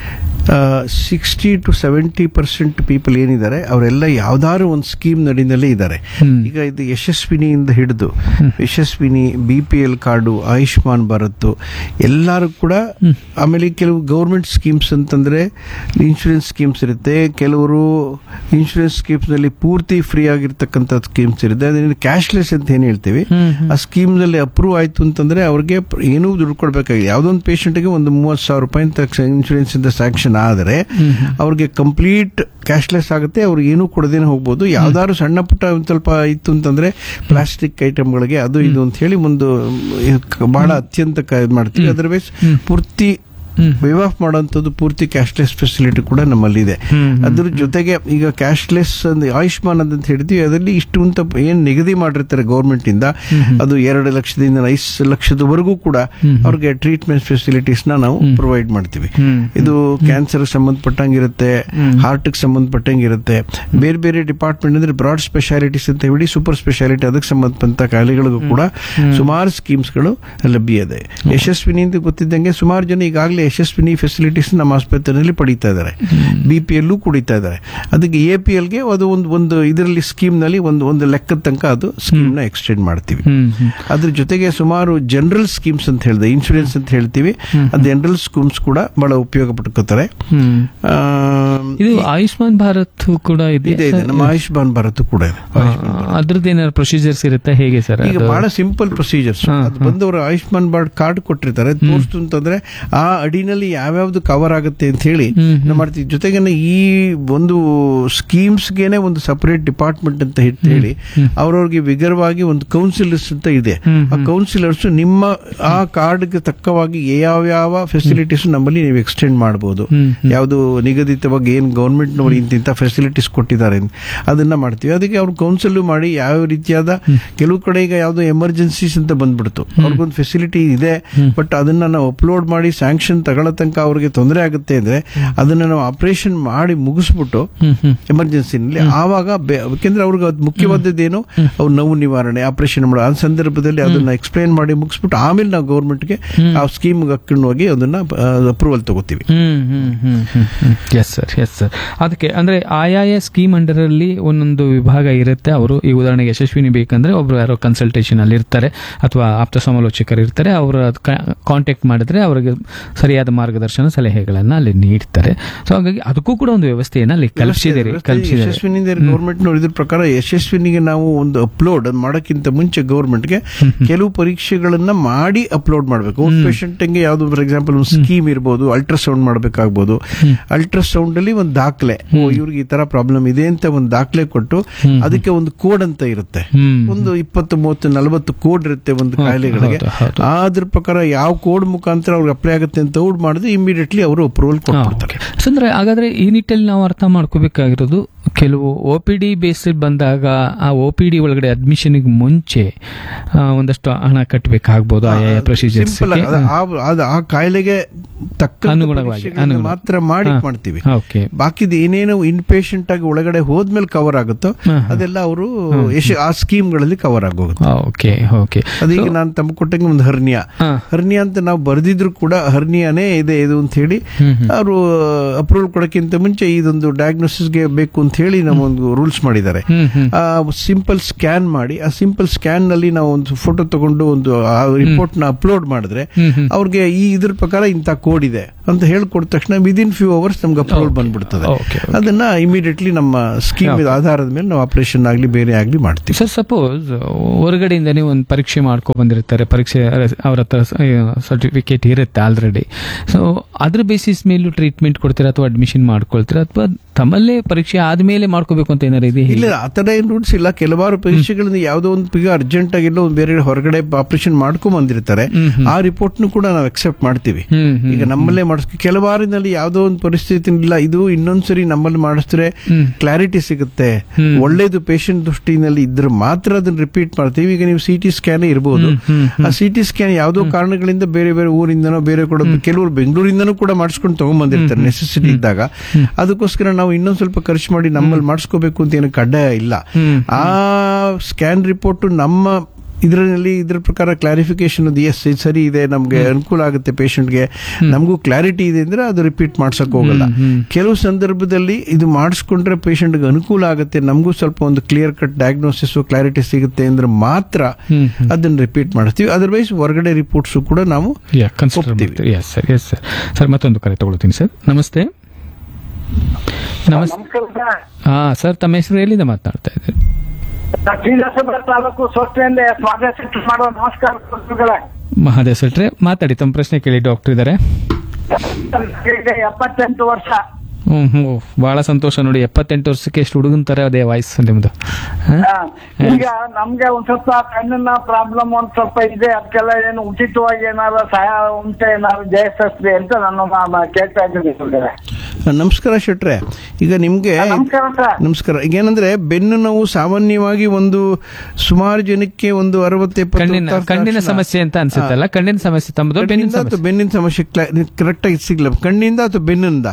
sixty to seventy percent people ಏನಿದ್ದಾರೆ ಅವರೆಲ್ಲ ಯಾವ್ದಾದ್ರು ಒಂದು ಸ್ಕೀಮ್ ನಡಿನಲ್ಲೇ ಇದ್ದಾರೆ ಈಗ ಇದು ಯಶಸ್ವಿನಿಯಿಂದ ಹಿಡಿದು Yashasvini B P L card Ayushman Bharat ಎಲ್ಲರೂ ಕೂಡ ಆಮೇಲೆ ಕೆಲವು ಗೌರ್ಮೆಂಟ್ ಸ್ಕೀಮ್ಸ್ ಅಂತಂದ್ರೆ ಇನ್ಶೂರೆನ್ಸ್ ಸ್ಕೀಮ್ಸ್ ಇರುತ್ತೆ ಕೆಲವರು ಇನ್ಶೂರೆನ್ಸ್ ಸ್ಕೀಮ್ಸ್ ನಲ್ಲಿ ಪೂರ್ತಿ ಫ್ರೀ ಆಗಿರ್ತಕ್ಕಂಥ ಸ್ಕೀಮ್ಸ್ ಇರುತ್ತೆ ಅದರಿಂದ ಕ್ಯಾಶ್ಲೆಸ್ ಅಂತ ಏನ್ ಹೇಳ್ತೀವಿ ಆ ಸ್ಕೀಮ್ ನಲ್ಲಿ ಅಪ್ರೂವ್ ಆಯ್ತು ಅಂತಂದ್ರೆ ಅವ್ರಿಗೆ ಪ್ರ- ಏನೂ ದುಡ್ಡು ಕೊಡ್ಬೇಕಾಗಿದೆ ಯಾವ್ದೋ ಒಂದು ಪೇಷಂಟ್ಗೆ ಒಂದು ಮೂವತ್ತು ಸಾವಿರ ರೂಪಾಯಿ ಅಂತ ಇನ್ಶೂರೆನ್ಸ್ ಇಂದ ಸ್ಯಾಂಕ್ಷನ್ ಆದರೆ ಅವ್ರಿಗೆ ಕಂಪ್ಲೀಟ್ ಕ್ಯಾಶ್ಲೆಸ್ ಆಗುತ್ತೆ ಅವ್ರಿಗೆ ಏನೂ ಕೊಡದೇನೆ ಹೋಗ್ಬೋದು ಯಾವ್ದಾದ್ರು ಸಣ್ಣ ಪುಟ್ಟ ಒಂದ್ ಸ್ವಲ್ಪ ಇತ್ತು ಅಂತಂದ್ರೆ ಪ್ಲಾಸ್ಟಿಕ್ ಐಟಮ್ಗಳಿಗೆ ಅದು ಇದು ಅಂತ ಹೇಳಿ ಒಂದು ಮ್, ಬಹಳ ಅತ್ಯಂತ ಕ- ಇದ್ ಮಾಡ್ತೀವಿ ಅದರ್ವೈಸ್ ಪೂರ್ತಿ ವೇವ್ ಆಫ್ ಮಾಡುವಂಥದ್ದು ಪೂರ್ತಿ ಕ್ಯಾಶ್ಲೆಸ್ ಫೆಸಿಲಿಟಿ ಕೂಡ ನಮ್ಮಲ್ಲಿದೆ ಅದ್ರ ಜೊತೆಗೆ ಈಗ ಕ್ಯಾಶ್ಲೆಸ್ ಅಂದ್ರೆ ಆಯುಷ್ಮಾನ್ ಅಂತ ಹೇಳ್ತೀವಿ ಅದರಲ್ಲಿ ಇಷ್ಟು ಅಂತ ಏನ್ ನಿಗದಿ ಮಾಡಿರ್ತಾರೆ ಗೌರ್ಮೆಂಟ್ ಇಂದ ಅದು ಎರಡು ಲಕ್ಷದಿಂದ ಐದು ಲಕ್ಷದವರೆಗೂ ಕೂಡ ಅವ್ರಿಗೆ ಟ್ರೀಟ್ಮೆಂಟ್ ಫೆಸಿಲಿಟೀಸ್ ನ ನಾವು ಪ್ರೊವೈಡ್ ಮಾಡ್ತೀವಿ ಇದು ಕ್ಯಾನ್ಸರ್ ಸಂಬಂಧಪಟ್ಟಂಗಿರುತ್ತೆ ಹಾರ್ಟ್ ಸಂಬಂಧಪಟ್ಟಂಗಿರುತ್ತೆ ಬೇರೆ ಬೇರೆ ಡಿಪಾರ್ಟ್ಮೆಂಟ್ ಅಂದ್ರೆ ಬ್ರಾಡ್ ಸ್ಪೆಷಾಲಿಟೀಸ್ ಅಂತ ಹೇಳಿ ಸೂಪರ್ ಸ್ಪೆಷಾಲಿಟಿ ಅದಕ್ಕೆ ಸಂಬಂಧಪಟ್ಟ ಕಾಯಿಲೆಗಳಿಗೂ ಕೂಡ ಸುಮಾರು ಸ್ಕೀಮ್ಸ್ಗಳು ಲಭ್ಯ ಇದೆ ಯಶಸ್ವಿನಿ ಅಂತ ಗೊತ್ತಿದ್ದಂಗೆ ಸುಮಾರು ಜನ ಈಗಾಗಲೇ ಯಶಸ್ವಿನಿ ಫೆಸಿಲಿಟೀಸ್ ನಮ್ಮ ಆಸ್ಪತ್ರೆಯಲ್ಲಿ ಪಡೀತಾ ಇದ್ದಾರೆ ಬಿ ಪಿ ಎಲ್ಲೂ ಕುಡಿತಾ ಇದ್ದಾರೆ ಅದಕ್ಕೆ ಎ ಪಿ ಎಲ್ಗೆ ಅದು ಒಂದು ಒಂದು ಇದರಲ್ಲಿ ಸ್ಕೀಮ್ ನಲ್ಲಿ ಒಂದು ಒಂದು ಲೆಕ್ಕದ ತನಕ ಅದು ಸ್ಕೀಮ್ ನ ಎಕ್ಸ್ಟೆಂಡ್ ಮಾಡ್ತೀವಿ ಅದ್ರ ಜೊತೆಗೆ ಸುಮಾರು ಜನರಲ್ ಸ್ಕೀಮ್ಸ್ ಅಂತ ಹೇಳಿದೆ ಇನ್ಶೂರೆನ್ಸ್ ಅಂತ ಹೇಳ್ತೀವಿ ಆ ಜನರಲ್ ಸ್ಕೀಮ್ಸ್ ಕೂಡ ಬಹಳ ಉಪಯೋಗ ಪಡ್ಕೋತಾರೆ ಆ, ಇದು ಆಯುಷ್ಮಾನ್ ಭಾರತ್ ಕೂಡ ಇದೆ ಇದೆ ಇದೆ ನಮ್ಮ ಆಯುಷ್ಮಾನ್ ಭಾರತ್ ಕೂಡ ಇದೆ ಅದ್ರದ್ದು ಏನಾದ್ರು ಪ್ರೊಸೀಜರ್ಸ್ ಇರುತ್ತೆ ಹೇಗೆ ಸರ್ ಈಗ ಬಹಳ ಸಿಂಪಲ್ ಪ್ರೊಸೀಜರ್ಸ್ ಅದು ಬಂದವರು ಆಯುಷ್ಮಾನ್ ಕಾರ್ಡ್ ಕಾರ್ಡ್ ಕೊಟ್ಟಿರ್ತಾರೆ ತೋರಿಸ್ತು ಅಂತಂದ್ರೆ ಆ ಅಡಿನಲ್ಲಿ ಯಾವ್ಯಾವ್ದು ಕವರ್ ಆಗುತ್ತೆ ಅಂತ ಹೇಳಿ ನಾವು ಮಾಡ್ತೀವಿ ಜೊತೆಗೆ ಈ ಒಂದು ಸ್ಕೀಮ್ಸ್ಗೆನೆ ಒಂದು ಸಪರೇಟ್ ಡಿಪಾರ್ಟ್ಮೆಂಟ್ ಅಂತ ಹೇಳಿ- ಹೇಳಿ ಅವ್ರವ್ರಿಗೆ ವಿಗರವಾಗಿ ಒಂದು ಕೌನ್ಸಿಲರ್ಸ್ ಅಂತ ಇದೆ ಆ ಕೌನ್ಸಿಲರ್ಸ್ ನಿಮ್ಮ ಆ ಕಾರ್ಡ್ಗೆ ತಕ್ಕವಾಗಿ ಯಾವ ಯಾವ ಫೆಸಿಲಿಟೀಸ್ ನಮ್ಮಲ್ಲಿ ನೀವು ಎಕ್ಸ್ಟೆಂಡ್ ಮಾಡಬಹುದು ಯಾವುದು ನಿಗದಿತವಾಗಿ ಏನ್ ಗೌರ್ಮೆಂಟ್ ನವರು ಇಂತಿಂತ ಫೆಸಿಲಿಟೀಸ್ ಕೊಟ್ಟಿದ್ದಾರೆ ಅಂತ ಅದನ್ನ ಮಾಡ್ತೀವಿ ಅದಕ್ಕೆ ಅವ್ರು ಕೌನ್ಸಿಲ್ ಮಾಡಿ ಯಾವ ರೀತಿಯಾದ ಕೆಲವು ಕಡೆ ಈಗ ಯಾವ್ದೋ ಎಮರ್ಜೆನ್ಸೀಸ್ ಅಂತ ಬಂದ್ಬಿಡ್ತು ಅವ್ರಿಗೊಂದು ಫೆಸಿಲಿಟಿ ಇದೆ ಬಟ್ ಅದನ್ನ ನಾವು ಅಪ್ಲೋಡ್ ಮಾಡಿ ಸ್ಯಾಂಕ್ಷನ್ ತಗೊಳ್ಳೋ ತನಕ ಅವ್ರಿಗೆ ತೊಂದರೆ ಆಗುತ್ತೆ ಅಂದ್ರೆ ಅದನ್ನ ನಾವು ಆಪರೇಷನ್ ಮಾಡಿ ಮುಗಿಸ್ಬಿಟ್ಟು ಎಮರ್ಜೆನ್ಸಿನಲ್ಲಿ ಆವಾಗ ಬೆ- ಯಾಕೆಂದ್ರೆ ಅವ್ರಿಗೆ ಅದು ಮುಖ್ಯವಾದದ್ದೇನು ಅವ್ರು ನೋವು ನಿವಾರಣೆ ಆಪರೇಷನ್ ಮಾಡೋ ಆ ಸಂದರ್ಭದಲ್ಲಿ ಅದನ್ನ ಎಕ್ಸ್ಪ್ಲೈನ್ ಮಾಡಿ ಮುಗಿಸ್ಬಿಟ್ಟು ಆಮೇಲೆ ನಾವು ಗೌರ್ಮೆಂಟ್ಗೆ ಆ ಸ್ಕೀಮ್ ಹಾಕೊಂಡು ಹೋಗಿ ಅದನ್ನ ಅಪ್ರೂವಲ್ ತಗೋತೀವಿ ಎಸ್ ಸರ್ ಎಸ್ ಸರ್ ಅದಕ್ಕೆ ಅಂದ್ರೆ ಆಯಾಯ ಸ್ಕೀಮ್ ಅಂಡರ್ ಅಲ್ಲಿ ಒಂದೊಂದು ವಿಭಾಗ ಇರುತ್ತೆ ಅವರು ಈ ಉದಾಹರಣೆಗೆ ಯಶಸ್ವಿನಿ ಬೇಕಂದ್ರೆ ಒಬ್ರು ಯಾರೋ ಕನ್ಸಲ್ಟೇಷನ್ ಅಲ್ಲಿ ಇರ್ತಾರೆ ಅಥವಾ ಆಪ್ತ ಸಮಾಲೋಚಕರು ಇರ್ತಾರೆ ಅವರ ಕಾಂಟ್ಯಾಕ್ಟ್ ಮಾಡಿದ್ರೆ ಅವರಿಗೆ ಸರಿಯಾದ ಮಾರ್ಗದರ್ಶನ ಸಲಹೆಗಳನ್ನ ಅಲ್ಲಿ ನೀಡ್ತಾರೆ ಸೊ ಹಾಗಾಗಿ ಅದಕ್ಕೂ ಕೂಡ ಒಂದು ವ್ಯವಸ್ಥೆಯನ್ನ ಅಲ್ಲಿ ಕಲ್ಪಿಸಿದಿರಿ ಕಲ್ಪಿಸಿದ್ದಾರೆ ಯಶಸ್ವಿನಿಂದ ಗೌರ್ಮೆಂಟ್ ನೋಡಿದ್ರ ಪ್ರಕಾರ ಯಶಸ್ವಿನಿಗೆ ನಾವು ಒಂದು ಅಪ್ಲೋಡ್ ಅದ್ ಮಾಡೋಕ್ಕಿಂತ ಮುಂಚೆ ಗೌರ್ಮೆಂಟ್ಗೆ ಕೆಲವು ಪರೀಕ್ಷೆಗಳನ್ನ ಮಾಡಿ ಅಪ್ಲೋಡ್ ಮಾಡಬೇಕು ಒಂದು ಪೇಷಂಟ್ಗೆ ಯಾವ್ದು ಫಾರ್ ಎಕ್ಸಾಂಪಲ್ ಒಂದು ಸ್ಕೀಮ್ ಇರ್ಬೋದು ಅಲ್ಟ್ರಾಸೌಂಡ್ ಮಾಡಬೇಕಾಗ್ಬೋದು ಅಲ್ಟ್ರಾಸೌಂಡ್ ಅಲ್ಲಿ ಒಂದು ದಾಖಲೆ ಓ ಇವ್ರಿಗೆ ಈ ತರ ಪ್ರಾಬ್ಲಮ್ ಇದೆ ಅಂತ ಒಂದು ದಾಖಲೆ ಕೊಟ್ಟು ಅದಕ್ಕೆ ಒಂದು ಕೋಡ್ ಅಂತ ಇರುತ್ತೆ ಹ್ಮ್. ಒಂದು ಇಪ್ಪತ್ತು ಮೂವತ್ತು ನಲವತ್ತು ಕೋಡ್ ಇರುತ್ತೆ ಒಂದು ಕಾಯಿಲೆಗಳಿಗೆ ಹೌದು, ಹೌದು. ಅದ್ರ ಪ್ರಕಾರ ಯಾವ ಕೋಡ್ ಮುಖಾಂತರ ಅವ್ರಿಗೆ ಅಪ್ಲೈ ಆಗುತ್ತೆ ಅಂತ ಔಡ್ ಮಾಡಿದ್ರೆ ಇಮಿಡಿಯೇಟ್ಲಿ ಅವರು ಅಪ್ರೂವಲ್ ಕೊಟ್ಬಿಡ್ತಾರೆ ಸೊ ಅಂದ್ರೆ ಹಾಗಾದ್ರೆ ಈ ನಿಟ್ಟಲ್ಲಿ ನಾವು ಅರ್ಥ ಮಾಡ್ಕೋಬೇಕಾಗಿರೋದು ಕೆಲವು ಒ ಪಿ ಡಿ ಬೇಸಿಸ್ ಬಂದಾಗ ಆ ಒ ಪಿ ಡಿ ಒಳಗಡೆ ಅಡ್ಮಿಷನ್ಗೆ ಮುಂಚೆ ಆ, ಒಂದಷ್ಟು ಹಣ ಕಟ್ಟಬೇಕಾಗ್ಬೋದು ಆಯಾ ಪ್ರೊಸೀಜರ್ಸ್ ಸಿಂಪಲ್ ಆ ಕಾಯಿಲೆಗೆ ತಕ್ಕ ಅನುಗುಣವಾಗಿ, ಅನುಗುಣ. ಮಾತ್ರ ಮಾಡಿ ಹಾ. ಮಾಡ್ತೀವಿ ಓಕೆ ಬಾಕಿದ ಏನೇನು ಇನ್ ಪೇಷಂಟ್ ಆಗಿ ಒಳಗಡೆ ಹೋದ್ಮೇಲೆ ಕವರ್ ಆಗುತ್ತೋ ಹಾ, ಹಾ. ಅದೆಲ್ಲ ಅವರು ಆ ಸ್ಕೀಮ್ಗಳಲ್ಲಿ ಕವರ್ ಆಗೋಗುತ್ತೆ ಓಕೆ ಓಕೆ ಅದೀಗ ನಾನು ತಮ್ಮ ಕೊಟ್ಟಂಗೆ ಒಂದು ಹರ್ನಿಯಾ ಹಾ. ಹರ್ನಿಯಾ ಅಂತ ನಾವು ಬರೆದಿದ್ರು ಕೂಡ ಹರ್ನಿಯಾನೇ ಇದೆ ಇದು ಅಂತ ಹೇಳಿ ಅವರು ಅಪ್ರೂವಲ್ ಕೊಡಕ್ಕಿಂತ ಮುಂಚೆ ಇದೊಂದು ಡಯಾಗ್ನೋಸಿಸ್ಗೆ ಬೇಕು ಅಂತ ಹೇಳಿ ನಾವು ಒಂದು ರೂಲ್ಸ್ ಮಾಡಿದ್ದಾರೆ ಹ್ಮ್ ಹ್ಮ್ ಆ ಸಿಂಪಲ್ ಸ್ಕ್ಯಾನ್ ಮಾಡಿ ಆ ಸಿಂಪಲ್ ಸ್ಕ್ಯಾನ್ ನಲ್ಲಿ ನಾವು ಒಂದು ಫೋಟೋ ತಗೊಂಡು ಒಂದು ಆ ರಿಪೋರ್ಟ್ ನ ಅಪ್ಲೋಡ್ ಮಾಡಿದ್ರೆ ಹ್ಮ್, ಹ್ಮ್. ಅವ್ರಿಗೆ ಈ ಇದ್ರ ಪ್ರಕಾರ ಇಂಥ ಕೋಡ್ ಇದೆ ಅಂತ ಹೇಳ್ಕೊಡ ತಕ್ಷಣ ವಿದಿನ್ ಫ್ಯೂ ಅವರ್ಸ್ ನಮ್ಗೆ ಅಪ್ರೂವಲ್ ಬಂದ್ಬಿಡ್ತದೆ Okay, okay. ಅದನ್ನ ಇಮಿಡಿಯೇಟ್ಲಿ ನಮ್ಮ ಸ್ಕೀಮ್ ಆಧಾರದ ಮೇಲೆ ನಾವು ಆಪರೇಷನ್ ಆಗ್ಲಿ ಬೇರೆ ಆಗ್ಲಿ ಮಾಡ್ತೀವಿ ಸರ್ ಸಪೋಸ್ ಹೊರಗಡೆಯಿಂದನೇ ಒಂದು ಪರೀಕ್ಷೆ ಮಾಡ್ಕೊ ಬಂದಿರ್ತಾರೆ ಪರೀಕ್ಷೆ ಅವ್ರ ಹತ್ರ ಸರ್ಟಿಫಿಕೇಟ್ ಇರುತ್ತೆ ಆಲ್ರೆಡಿ ಸೊ ಅದ್ರ ಬೇಸಿಸ್ ಮೇಲೂ ಟ್ರೀಟ್ಮೆಂಟ್ ಕೊಡ್ತೀರಾ ಅಥವಾ ಅಡ್ಮಿಷನ್ ಮಾಡ್ಕೊಳ್ತೀರಾ ಅಥವಾ ತಮ್ಮಲ್ಲೇ ಪರೀಕ್ಷೆ ಆದ್ಮೇಲೆ ಮಾಡ್ಕೋಬೇಕು ಅಂತ ಏನಾರು ಇದೆ ಇಲ್ಲ ಆತರ ಏನ್ ರೂಲ್ಸ್ ಇಲ್ಲ ಕೆಲವಾರು ಪರೀಕ್ಷೆಗಳಿಂದ ಯಾವುದೋ ಒಂದು ಈಗ ಅರ್ಜೆಂಟ್ ಆಗಿಲ್ಲ ಒಂದು ಬೇರೆ ಹೊರಗಡೆ ಆಪರೇಷನ್ ಮಾಡ್ಕೊಂಡ್ ಬಂದಿರ್ತಾರೆ ಆ ರಿಪೋರ್ಟ್ ಕೂಡ ನಾವು ಅಕ್ಸೆಪ್ಟ್ ಮಾಡ್ತೀವಿ ಹ್ಮ್, ಹ್ಮ್, ಈಗ ನಮ್ಮಲ್ಲೇ ಮಾಡಿಸ್ ಕೆಲವಾರಿನಲ್ಲಿ ಯಾವುದೋ ಒಂದು ಪರಿಸ್ಥಿತಿ ಇಲ್ಲ ಇದು ಇನ್ನೊಂದ್ಸರಿ ನಮ್ಮಲ್ಲಿ ಮಾಡಿಸಿದ್ರೆ ಹ್ಮ್. ಕ್ಲಾರಿಟಿ ಸಿಗುತ್ತೆ ಹ್ಮ್. ಒಳ್ಳೇದು ಪೇಷಂಟ್ ದೃಷ್ಟಿನಲ್ಲಿ ಇದ್ರೆ ಮಾತ್ರ ಅದನ್ನ ರಿಪೀಟ್ ಮಾಡ್ತೀವಿ ಈಗ ನೀವು ಸಿ ಟಿ ಸ್ಕ್ಯಾನ್ ಇರಬಹುದು ಹ್ಮ್, ಆ ಸಿ ಟಿ ಸ್ಕ್ಯಾನ್ ಯಾವುದೋ ಕಾರಣಗಳಿಂದ ಬೇರೆ ಬೇರೆ ಊರಿಂದನೋ ಬೇರೆ ಕೂಡ ಕೆಲವರು ಬೆಂಗಳೂರಿಂದನೂ ಕೂಡ ಮಾಡಿಸ್ಕೊಂಡು ತಗೊಂಡ್ಬಂದಿರ್ತಾರೆ ನೆಸೆಸಿಟಿ ಇದ್ದಾಗ ಅದಕ್ಕೋಸ್ಕರ ನಾವು ಇನ್ನೊಂದ್ ಸ್ವಲ್ಪ ಖರ್ಚು ಮಾಡಿ ನಮ್ಮಲ್ಲಿ ಮಾಡಿಸ್ಕೋಬೇಕು ಅಂತ ಏನು ಕಡ್ಡಾಯ ಇಲ್ಲ ಹ್ಮ್. ಆ ಸ್ಕ್ಯಾನ್ ರಿಪೋರ್ಟ್ ನಮ್ಮ ಇದರಲ್ಲಿ ಇದ್ರ ಪ್ರಕಾರ ಕ್ಲಾರಿಫಿಕೇಶನ್ ಅದು ಎಸ್ ಇದು ಸರಿ ಇದೆ ನಮ್ಗೆ ಅನುಕೂಲ ಆಗುತ್ತೆ ಪೇಷಂಟ್ಗೆ ನಮಗೂ ಕ್ಲಾರಿಟಿ ಇದೆ ಅಂದ್ರೆ ಅದು ರಿಪೀಟ್ ಮಾಡ್ಸಕ್ ಹೋಗಲ್ಲ ಕೆಲವು ಸಂದರ್ಭದಲ್ಲಿ ಇದು ಮಾಡಿಸ್ಕೊಂಡ್ರೆ ಪೇಷಂಟ್ಗೆ ಅನುಕೂಲ ಆಗುತ್ತೆ ನಮಗೂ ಸ್ವಲ್ಪ ಒಂದು ಕ್ಲಿಯರ್ ಕಟ್ ಡಯಾಗ್ನೋಸಿಸ್ ಕ್ಲಾರಿಟಿ ಸಿಗುತ್ತೆ ಅಂದ್ರೆ ಮಾತ್ರ ಹ್ಮ್, ಅದನ್ನ ರಿಪೀಟ್ ಮಾಡಿಸ್ತೀವಿ ಅದರ್ವೈಸ್ ಹೊರಗಡೆ ರಿಪೋರ್ಟ್ಸ್ ಕೂಡ ನಾವು ಯಾ ಕನ್ಸಿಡರ್ ಒಪ್ತೀವಿ. ಮಾಡ್ತೀವಿ yes sir yes sir sir ಮತ್ತೊಂದು ಕರೆ ತಗೊಳ್ತೀನಿ ಸರ್ ನಮಸ್ತೆ ನಮಸ್ತೆ ನಮಸ್ಕಾರ ಸರ್ ಹಾ ಸರ್ ತಮ್ಮ ಹೆಸರು ಎಲ್ಲಿಂದ ಮಾತನಾಡ್ತಾ ಇದ್ದೀರಿ ಶ್ರೀನಿವಾಸಪುರ ತಾಲೂಕು ಸ್ವಚ್ಛತೆಯಿಂದ ಸ್ವಾಗತ ಮಾಡುವ ನಮಸ್ಕಾರ ಗುರುಗಳೇ. ಮಹಾದೇವ್ ಸೆಟ್ರೆ ಮಾತಾಡಿ ತಮ್ಮ ಪ್ರಶ್ನೆ ಕೇಳಿ ಡಾಕ್ಟರ್ ಇದ್ದಾರೆ ಈಗ ಎಪ್ಪತ್ತೆಂಟು ವರ್ಷ ಹ್ಮ್ ಹ್ಮ್ ಬಹಳ ಸಂತೋಷ ನೋಡಿ ಎಪ್ಪತ್ತೆಂಟು ವರ್ಷಕ್ಕೆ ಎಷ್ಟು ಹುಡುಗನ್ ತರ ಅದೇ ವಾಯ್ಸ್ ನಿಮ್ದು ಹಾ? ಆ, ಈಗ ನಮ್ಗೆ ಒಂದ್ ಸ್ವಲ್ಪ ಕಣ್ಣಿನ ಪ್ರಾಬ್ಲಮ್ ಒಂದ್ ಸ್ವಲ್ಪ ಇದೆ ಅದಕ್ಕೆಲ್ಲ ಏನು ಉಚಿತವಾಗಿ ಏನಾದ್ರು ಸಹಾಯ ಉಂಟೆ ಏನಾದ್ರು ಜಯಸಸ್ತಿ ಅಂತ ನಾನು ಮ- ಮ- ಕೇಳ್ತಾ ಇದ್ದೀನಿ ಗುರುಗಳೇ. ನಮಸ್ಕಾರ ಶೆಟ್ರೆ ಈಗ ನಿಮ್ಗೆ ಆ, ನಮಸ್ಕಾರ ಸರ್ ನಮಸ್ಕಾರ ಈಗ ಏನಂದ್ರೆ ಬೆನ್ನು ನೋವು ಸಾಮಾನ್ಯವಾಗಿ ಒಂದು ಸುಮಾರು ಜನಕ್ಕೆ ಒಂದು ಅರವತ್ತು ಎಪ್ಪತ್ತು ಕಣ್ಣಿನ ಹೊತ್ತಾದ ಕಣ್ಣಿನ ತಕ್ಷಣ- ಸಮಸ್ಯೆ ಅಂತ ಅನ್ಸುತ್ತಲ್ಲ ಕಣ್ಣಿನ ಸಮಸ್ಯೆ ತಮ್ಮದು ಬೆನ್ನಿನ ಕಣ್ಣಿಂದ ಅಥವಾ ಸಮಸ್ಯೆ ಬೆನ್ನಿನ ಸಮಸ್ಯೆ ಕರೆಕ್ಟ್ ಆಗಿ ಸಿಗ್ಲ ಕಣ್ಣಿಂದ ಅಥವಾ ಬೆನ್ನಿಂದ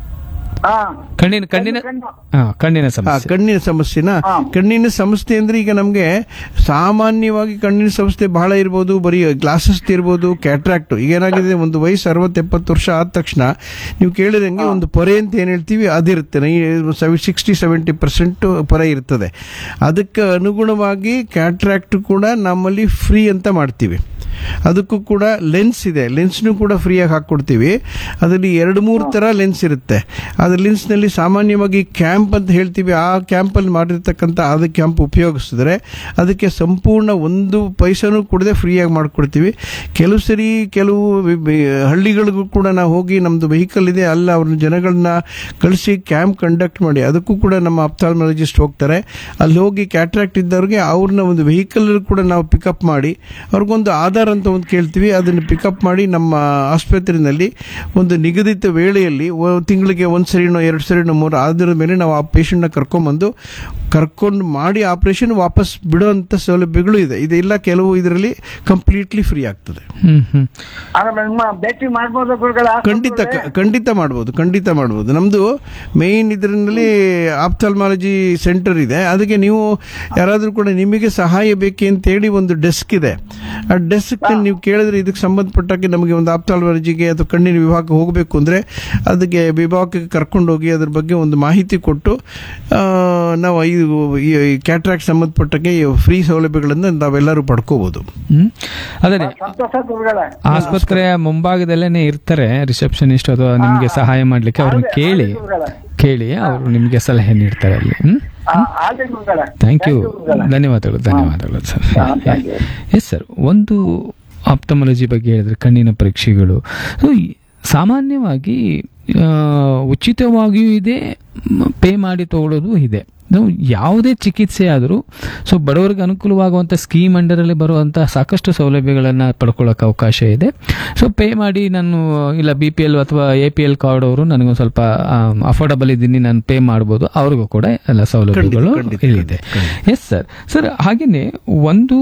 ಹಾ ಕಣ್ಣಿನ ಕಣ್ಣಿನ ಕಣ್ಣು. ಹಾ ಕಣ್ಣಿನ ಆ, ಸಮಸ್ಯೆ ಕಣ್ಣಿನ ಸಮಸ್ಯೆನ ಹಾ. ಕಣ್ಣಿನ ಸಮಸ್ಯೆ ಅಂದ್ರೆ ಈಗ ನಮ್ಗೆ ಸಾಮಾನ್ಯವಾಗಿ ಕಣ್ಣಿನ ಸಮಸ್ಯೆ ಬಹಳ ಇರ್ಬೋದು ಬರೀ ಗ್ಲಾಸಸ್ ಇರ್ಬೋದು ಕ್ಯಾಟ್ರಾಕ್ಟ್ ಈಗ ಏನಾಗಿದೆ ಒಂದು ವಯಸ್ಸು ಅರವತ್ತು ಎಪ್ಪತ್ತು ವರ್ಷ ಆದ ತಕ್ಷಣ ನೀವು ಕೇಳಿದಂಗೆ ಒಂದು ಪೊರೆ ಅಂತ ಏನ್ ಹೇಳ್ತೀವಿ ಅದಿರುತ್ತೆ ಸಿಕ್ಸ್ಟಿ ಸೆವೆಂಟಿ ಪರ್ಸೆಂಟ್ ಪೊರೆ ಇರ್ತದೆ ಅದಕ್ಕೆ ಅನುಗುಣವಾಗಿ ಕ್ಯಾಟ್ರಾಕ್ಟ್ ಕೂಡ ನಮ್ಮಲ್ಲಿ ಫ್ರೀ ಅಂತ ಮಾಡ್ತೀವಿ ಅದಕ್ಕೂ ಕೂಡ ಲೆನ್ಸ್ ಇದೆ ಲೆನ್ಸ್ನು ಕೂಡ ಫ್ರೀಯಾಗಿ ಹಾಕ್ಕೊಡ್ತೀವಿ ಅದರಲ್ಲಿ ಎರಡು ಮೂರು ಥರ ಲೆನ್ಸ್ ಇರುತ್ತೆ ಅದ್ರ ಲೆನ್ಸ್ನಲ್ಲಿ ಸಾಮಾನ್ಯವಾಗಿ ಕ್ಯಾಂಪ್ ಅಂತ ಹೇಳ್ತೀವಿ ಆ ಕ್ಯಾಂಪಲ್ಲಿ ಮಾಡಿರ್ತಕ್ಕಂಥ ಅದು ಕ್ಯಾಂಪ್ ಉಪಯೋಗಿಸಿದ್ರೆ ಅದಕ್ಕೆ ಸಂಪೂರ್ಣ ಒಂದು ಪೈಸನೂ ಕೊಡದೆ ಫ್ರೀಯಾಗಿ ಮಾಡಿಕೊಡ್ತೀವಿ ಕೆಲವು ಸರಿ ಕೆಲವು ವಿ- ವಿ- ಹಳ್ಳಿಗಳಿಗೂ ಕೂಡ ನಾವು ಹೋಗಿ ನಮ್ಮದು ವೆಹಿಕಲ್ ಇದೆ ಅಲ್ಲ ಅವ್ರನ್ನ ಜನಗಳನ್ನ ಕಳಿಸಿ ಕ್ಯಾಂಪ್ ಕಂಡಕ್ಟ್ ಮಾಡಿ ಅದಕ್ಕೂ ಕೂಡ ನಮ್ಮ ಅಪ್ಥಾಲ್ಮಾಲಜಿಸ್ಟ್ ಹೋಗ್ತಾರೆ ಅಲ್ಲಿ ಹೋಗಿ ಕ್ಯಾಟ್ರಾಕ್ಟ್ ಇದ್ದವ್ರಿಗೆ ಅವ್ರನ್ನ ಒಂದು ವೆಹಿಕಲ್ ಕೂಡ ನಾವು ಪಿಕಪ್ ಮಾಡಿ ಅವ್ರಿಗೊಂದು ಆಧಾರ್ ಅಂತ ಒಂದು ಕೇಳ್ತೀವಿ ಅದನ್ನು ಪಿಕಪ್ ಮಾಡಿ ನಮ್ಮ ಆಸ್ಪತ್ರೆಯಲ್ಲಿ ಒಂದು ನಿಗದಿತ ವೇಳೆಯಲ್ಲಿ ಒ- ತಿಂಗಳಿಗೆ ಒಂದು ಸರಿನೋ ಎರಡು ಸರಿನೋ ಮೂರು ಆಧಾರದ ಮೇಲೆ ನಾವು ಆ ಪೇಷಂಟ್ನ ಕರ್ಕೊಂಬಂದು ಕರ್ಕೊಂಡು ಮಾಡಿ ಆಪರೇಷನ್ ವಾಪಸ್ ಬಿಡುವಂಥ ಸೌಲಭ್ಯಗಳು ಇದೆ ಇದೆಲ್ಲ ಕೆಲವು ಇದರಲ್ಲಿ ಕಂಪ್ಲೀಟ್ಲಿ ಫ್ರೀ ಆಗ್ತದೆ ಹ್ಮ್ ಹ್ಮ್ ಆಮೇಲೆ ನಿಮ್ಮ ಭೇಟಿ ಮಾಡ್ಬೋದು ಗುರುಗಳ ಖಂಡಿತ ಖಂಡಿತ ಮಾಡ್ಬೋದು ಖಂಡಿತ ಮಾಡ್ಬೋದು ನಮ್ದು ಮೇನ್ ಇದರಲ್ಲಿ ಆಪ್ಥಾಲ್ಮಾಲಜಿ ಸೆಂಟರ್ ಇದೆ ಅದಕ್ಕೆ ನೀವು ಯಾರಾದರೂ ಕೂಡ ನಿಮಗೆ ಸಹಾಯ ಬೇಕೆ ಅಂತೇಳಿ ಒಂದು ಡೆಸ್ಕ್ ಇದೆ ಆ ಡೆಸ್ಕ್ ನೀವು ಕೇಳಿದ್ರೆ ಇದಕ್ಕೆ ಸಂಬಂಧಪಟ್ಟಾಗೆ ನಮಗೆ ಒಂದು ಆಪ್ಥಾಲ್ಮಾಲಜಿಗೆ ಅಥವಾ ಕಣ್ಣಿನ ವಿಭಾಗಕ್ಕೆ ಹೋಗಬೇಕು ಅಂದ್ರೆ ಅದಕ್ಕೆ ವಿಭಾಗಕ್ಕೆ ಕರ್ಕೊಂಡು ಹೋಗಿ ಅದ್ರ ಬಗ್ಗೆ ಒಂದು ಮಾಹಿತಿ ಕೊಟ್ಟು ಆ, ನಾವು ಈ ಕ್ಯಾಟ್ರಾಕ್ಟ್ ಸಂಬಂಧಪಟ್ಟಾಗೆ ಫ್ರೀ ಸೌಲಭ್ಯಗಳನ್ನು ನಾವೆಲ್ಲರೂ ಪಡ್ಕೋಬಹುದು ಹ್ಮ್ ಅದೇ ಸಂತೋಷ ಗುರುಗಳೇ ಆಸ್ಪತ್ರೆಯ ಮುಂಭಾಗದಲ್ಲೇನೆ ಇರ್ತಾರೆ ರಿಸೆಪ್ಷನಿಸ್ಟ್ ಅಥವಾ ನಿಮ್ಗೆ ಸಹಾಯ ಮಾಡ್ಲಿಕ್ಕೆ ಅವ್ರನ್ನ ಕೇಳಿ ಗುರುಗಳೇ ಕೇಳಿ ಅವರು ನಿಮ್ಗೆ ಸಲಹೆ ನೀಡ್ತಾರೆ ಅಲ್ಲಿ ಹ್ಮ್ ಆ, ಆಗ್ಲಿ ಗುರುಗಳೇ ಥ್ಯಾಂಕ್ ಯು ಗುರುಗಳೇ. ಧನ್ಯವಾದಗಳು ಧನ್ಯವಾದಗಳು ಸರ್ ಹಾ, thank you. ಎಸ್ ಸರ್ ಒಂದು ಆಪ್ತಮಾಲಜಿ ಬಗ್ಗೆ ಹೇಳಿದ್ರೆ ಕಣ್ಣಿನ ಪರೀಕ್ಷೆಗಳು ಸೊ ಈ- ಸಾಮಾನ್ಯವಾಗಿ ಆ, ಉಚಿತವಾಗಿಯೂ ಇದೆ ಪೇ ಮಾಡಿ ತಗೊಳ್ಳೋದು ಇದೆ ನಾವು ಯಾವುದೇ ಚಿಕಿತ್ಸೆ ಆದರೂ ಸೊ ಬಡವರಿಗೆ ಅನುಕೂಲವಾಗುವಂಥ ಸ್ಕೀಮ್ ಅಂಡರಲ್ಲಿ ಬರುವಂಥ ಸಾಕಷ್ಟು ಸೌಲಭ್ಯಗಳನ್ನು ಪಡ್ಕೊಳ್ಳೋಕೆ ಅವಕಾಶ ಇದೆ ಸೊ ಪೇ ಮಾಡಿ ನಾನು ಇಲ್ಲ ಬಿ ಪಿ ಎಲ್ ಅಥವಾ ಎ ಪಿ ಎಲ್ ಕಾರ್ಡ್ ಅವರು ನನಗೊಂದು ಸ್ವಲ್ಪ ಅಫೋರ್ಡಬಲ್ ಇದ್ದೀನಿ ನಾನು ಪೇ ಮಾಡ್ಬೋದು ಅವ್ರಿಗೂ ಕೂಡ ಎಲ್ಲ ಸೌಲಭ್ಯಗಳು ಖಂಡಿತ, ಇಲ್ಲಿದೆ ಎಸ್ ಸರ್ ಸರ್ ಹಾಗೆಯೇ ಒಂದು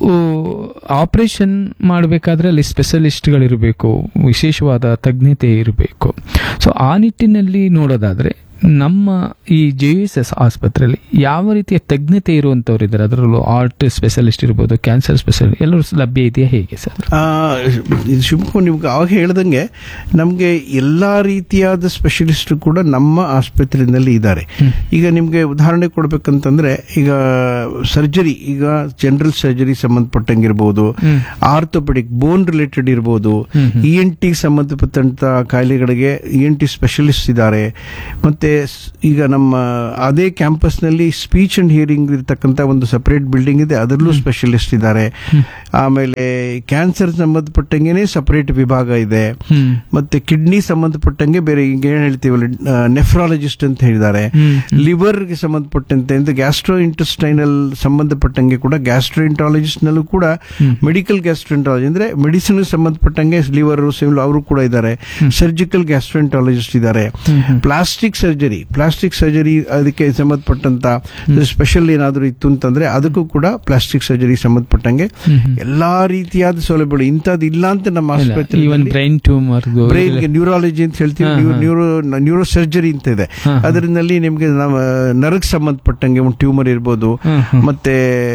ಆಪರೇಷನ್ ಮಾಡಬೇಕಾದ್ರೆ ಅಲ್ಲಿ ಸ್ಪೆಷಲಿಸ್ಟ್ಗಳಿರಬೇಕು ವಿಶೇಷವಾದ ತಜ್ಞತೆ ಇರಬೇಕು ಸೊ ಆ ನಿಟ್ಟಿನಲ್ಲಿ ನೋಡೋದಾದ್ರೆ ನಮ್ಮ ಈ ಜೆ ಎಸ್ ಎಸ್ ಆಸ್ಪತ್ರೆಯಲ್ಲಿ ಯಾವ ರೀತಿಯ ತಜ್ಞತೆ ಇರುವಂತವ್ರು ಇದ್ದಾರೆ ಅದರಲ್ಲೂ ಆರ್ಟ್ ಸ್ಪೆಷಲಿಸ್ಟ್ ಇರ್ಬೋದು ಕ್ಯಾನ್ಸರ್ ಸ್ಪೆಷಲಿಸ್ಟ್ ಎಲ್ಲರೂ ಲಭ್ಯ ಇದೆಯಾ ಹೇಗೆ ಸರ್ ಆ, ಇದು ಶಿವಕುಮಾರ್ ನಿಮ್ಗೆ ಅವಾಗ ಹೇಳ್ದಂಗೆ ನಮಗೆ ಎಲ್ಲ ರೀತಿಯಾದ ಸ್ಪೆಷಲಿಸ್ಟ್ ಕೂಡ ನಮ್ಮ ಆಸ್ಪತ್ರೆಯಲ್ಲಿ ಇದ್ದಾರೆ ಈಗ ನಿಮಗೆ ಉದಾಹರಣೆ ಕೊಡ್ಬೇಕಂತಂದ್ರೆ ಈಗ ಸರ್ಜರಿ ಈಗ ಜನರಲ್ ಸರ್ಜರಿ ಸಂಬಂಧಪಟ್ಟಂಗಿರ್ಬೋದು ಆರ್ಥೋಪೆಡಿಕ್ ಬೋನ್ ರಿಲೇಟೆಡ್ ಇರ್ಬೋದು ಇ ಎನ್ ಟಿ ಸಂಬಂಧಪಟ್ಟಂತ ಕಾಯಿಲೆಗಳಿಗೆ ಇ ಎನ್ ಟಿ ಸ್ಪೆಷಲಿಸ್ಟ್ ಇದ್ದಾರೆ ಮತ್ತೆ ಸ್- ಈಗ ನಮ್ಮ ಅದೇ ಕ್ಯಾಂಪಸ್ನಲ್ಲಿ ಸ್ಪೀಚ್ ಅಂಡ್ ಹಿಯರಿಂಗ್ ಇರತಕ್ಕಂತ ಒಂದು ಸಪರೇಟ್ ಬಿಲ್ಡಿಂಗ್ ಇದೆ ಅದರಲ್ಲೂ ಸ್ಪೆಷಲಿಸ್ಟ್ ಇದ್ದಾರೆ ಆಮೇಲೆ ಕ್ಯಾನ್ಸರ್ ಸಂಬಂಧಪಟ್ಟಂಗೆನೆ ಸಪರೇಟ್ ವಿಭಾಗ ಇದೆ ಮತ್ತೆ ಕಿಡ್ನಿ ಸಂಬಂಧಪಟ್ಟಂಗೆ ಬೇರೆ ಈಗ ಏನ್ ಹೇಳ್ತೀವಲ್ಲ ನೆಫ್ರಾಲಜಿಸ್ಟ್ ಅಂತ ಹೇಳಿದ್ದಾರೆ ಲಿವರ್ ಗೆ ಸಂಬಂಧಪಟ್ಟಂತೆ ಅಂದ್ರೆ ಗ್ಯಾಸ್ಟ್ರೋ ಇಂಟೆಸ್ಟೈನಲ್ ಸಂಬಂಧಪಟ್ಟಂಗೆ ಕೂಡ ಗ್ಯಾಸ್ಟ್ರೋಇಂಟಾಲಜಿಸ್ಟ್ ನಲ್ಲೂ ಕೂಡ ಮೆಡಿಕಲ್ ಗ್ಯಾಸ್ಟ್ರೋಂಟಾಲಜಿ ಅಂದ್ರೆ ಮೆಡಿಸಿನ್ ಸಂಬಂಧಪಟ್ಟಂಗೆ ಲಿವರ್ ಸಿವಿಲ್ ಅವರು ಕೂಡ ಇದ್ದಾರೆ ಸರ್ಜಿಕಲ್ ಗ್ಯಾಸ್ಟ್ರೋಂಟಾಲಜಿಸ್ಟ್ ಇದ್ದಾರೆ plastic surgeon surgery plastic surgery ಅದಕ್ಕೆ ಸಂಬಂಧಪಟ್ಟಂತ ಸ್ಪೆಷಲ್ ಏನಾದರೂ ಇತ್ತು ಅಂತಂದ್ರೆ ಅದಕ್ಕೂ ಕೂಡ ಪ್ಲಾಸ್ಟಿಕ್ ಸರ್ಜರಿ ಸಂಬಂಧಪಟ್ಟಂಗೆ ಎಲ್ಲಾ ರೀತಿಯಾದ ಸೌಲಭ್ಯಗಳು ಇಂಥದ್ದು ಇಲ್ಲ ಅಂತ ನಮ್ಮ ಈವನ್ ಆಸ್ಪತ್ರೆ ಬ್ರೈನ್ ಟ್ಯೂಮರ್ ಬ್ರೈನ್ ನ್ಯೂರಾಲಜಿ ಅಂತ ಹೇಳ್ತೀವಿ ನ್ಯೂರೋ ನ್ಯೂರೋ ಸರ್ಜರಿ ಅಂತ ಇದೆ ಅದರಲ್ಲಿ ನಿಮಗೆ ನರಕ್ಕೆ ಸಂಬಂಧಪಟ್ಟಂಗೆ ಒಂದು ಟ್ಯೂಮರ್ ಇರ್ಬೋದು ಮತ್ತೆ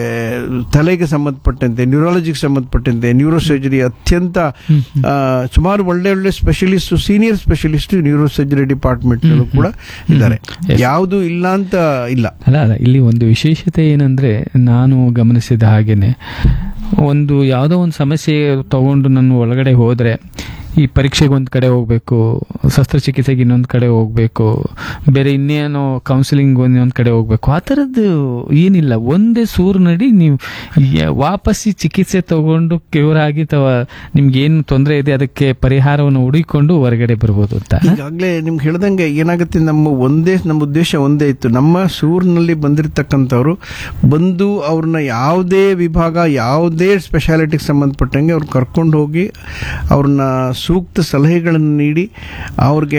ತಲೆಗೆ ಸಂಬಂಧಪಟ್ಟಂತೆ ನ್ಯೂರಾಲಜಿಗೆ ಸಂಬಂಧಪಟ್ಟಂತೆ ನ್ಯೂರೋ ಸರ್ಜರಿ ಅತ್ಯಂತ ಆ, ಸುಮಾರು ಒಳ್ಳೆ ಒಳ್ಳೆ specialist senior specialist neuro surgery department ಕೂಡ ಇದ್ದಾರೆ ಯಾವುದು ಇಲ್ಲ ಅಂತ ಇಲ್ಲ ಅಲ್ಲ ಅಲ್ಲ ಇಲ್ಲಿ ಒಂದು ವಿಶೇಷತೆ ಏನಂದ್ರೆ ನಾನು ಗಮನಿಸಿದ ಹಾಗೇನೆ ಒಂದು ಯಾವುದೋ ಒಂದು ಸಮಸ್ಯೆ ತಗೊಂಡು ನಾನು ಒಳಗಡೆ ಹೋದ್ರೆ ಈ ಪರೀಕ್ಷೆಗೆ ಒಂದು ಕಡೆ ಹೋಗ್ಬೇಕು ಶಸ್ತ್ರಚಿಕಿತ್ಸೆಗೆ ಇನ್ನೊಂದು ಕಡೆ ಹೋಗ್ಬೇಕು ಬೇರೆ ಇನ್ನೇನೋ ಕೌನ್ಸಿಲಿಂಗ್ ಇನ್ನೊಂದು ಕಡೆ ಹೋಗ್ಬೇಕು ಆ ಥರದ್ದು ಏನಿಲ್ಲ ಒಂದೇ ಸೂರು ನಡಿ ನೀವು ಯ- ವಾಪಸ್ಸಿ ಚಿಕಿತ್ಸೆ ತಗೊಂಡು ಕ್ಯೂರ್ ಆಗಿ ಅಥವಾ ನಿಮ್ಗೆ ಏನು ತೊಂದರೆ ಇದೆ ಅದಕ್ಕೆ ಪರಿಹಾರವನ್ನು ಹುಡುಕಿಕೊಂಡು ಹೊರಗಡೆ ಬರ್ಬೋದು ಅಂತ ಈಗಾಗಲೇ ನಿಮ್ಗೆ ಹೇಳ್ದಂಗೆ ಏನಾಗುತ್ತೆ ನಮ್ಮ ಒಂದೇ ನಮ್ಮ ಉದ್ದೇಶ ಒಂದೇ ಇತ್ತು ನಮ್ಮ ಸೂರಿನಲ್ಲಿ ಬಂದಿರತಕ್ಕಂಥವ್ರು ಬಂದು ಅವ್ರನ್ನ ಯಾವುದೇ ವಿಭಾಗ ಯಾವುದೇ ಸ್ಪೆಷಾಲಿಟಿಗೆ ಸಂಬಂಧಪಟ್ಟಂಗೆ ಅವ್ರು ಕರ್ಕೊಂಡು ಹೋಗಿ ಅವ್ರನ್ನ ಸೂಕ್ತ ಸಲಹೆಗಳನ್ನು ನೀಡಿ ಅವ್ರಿಗೆ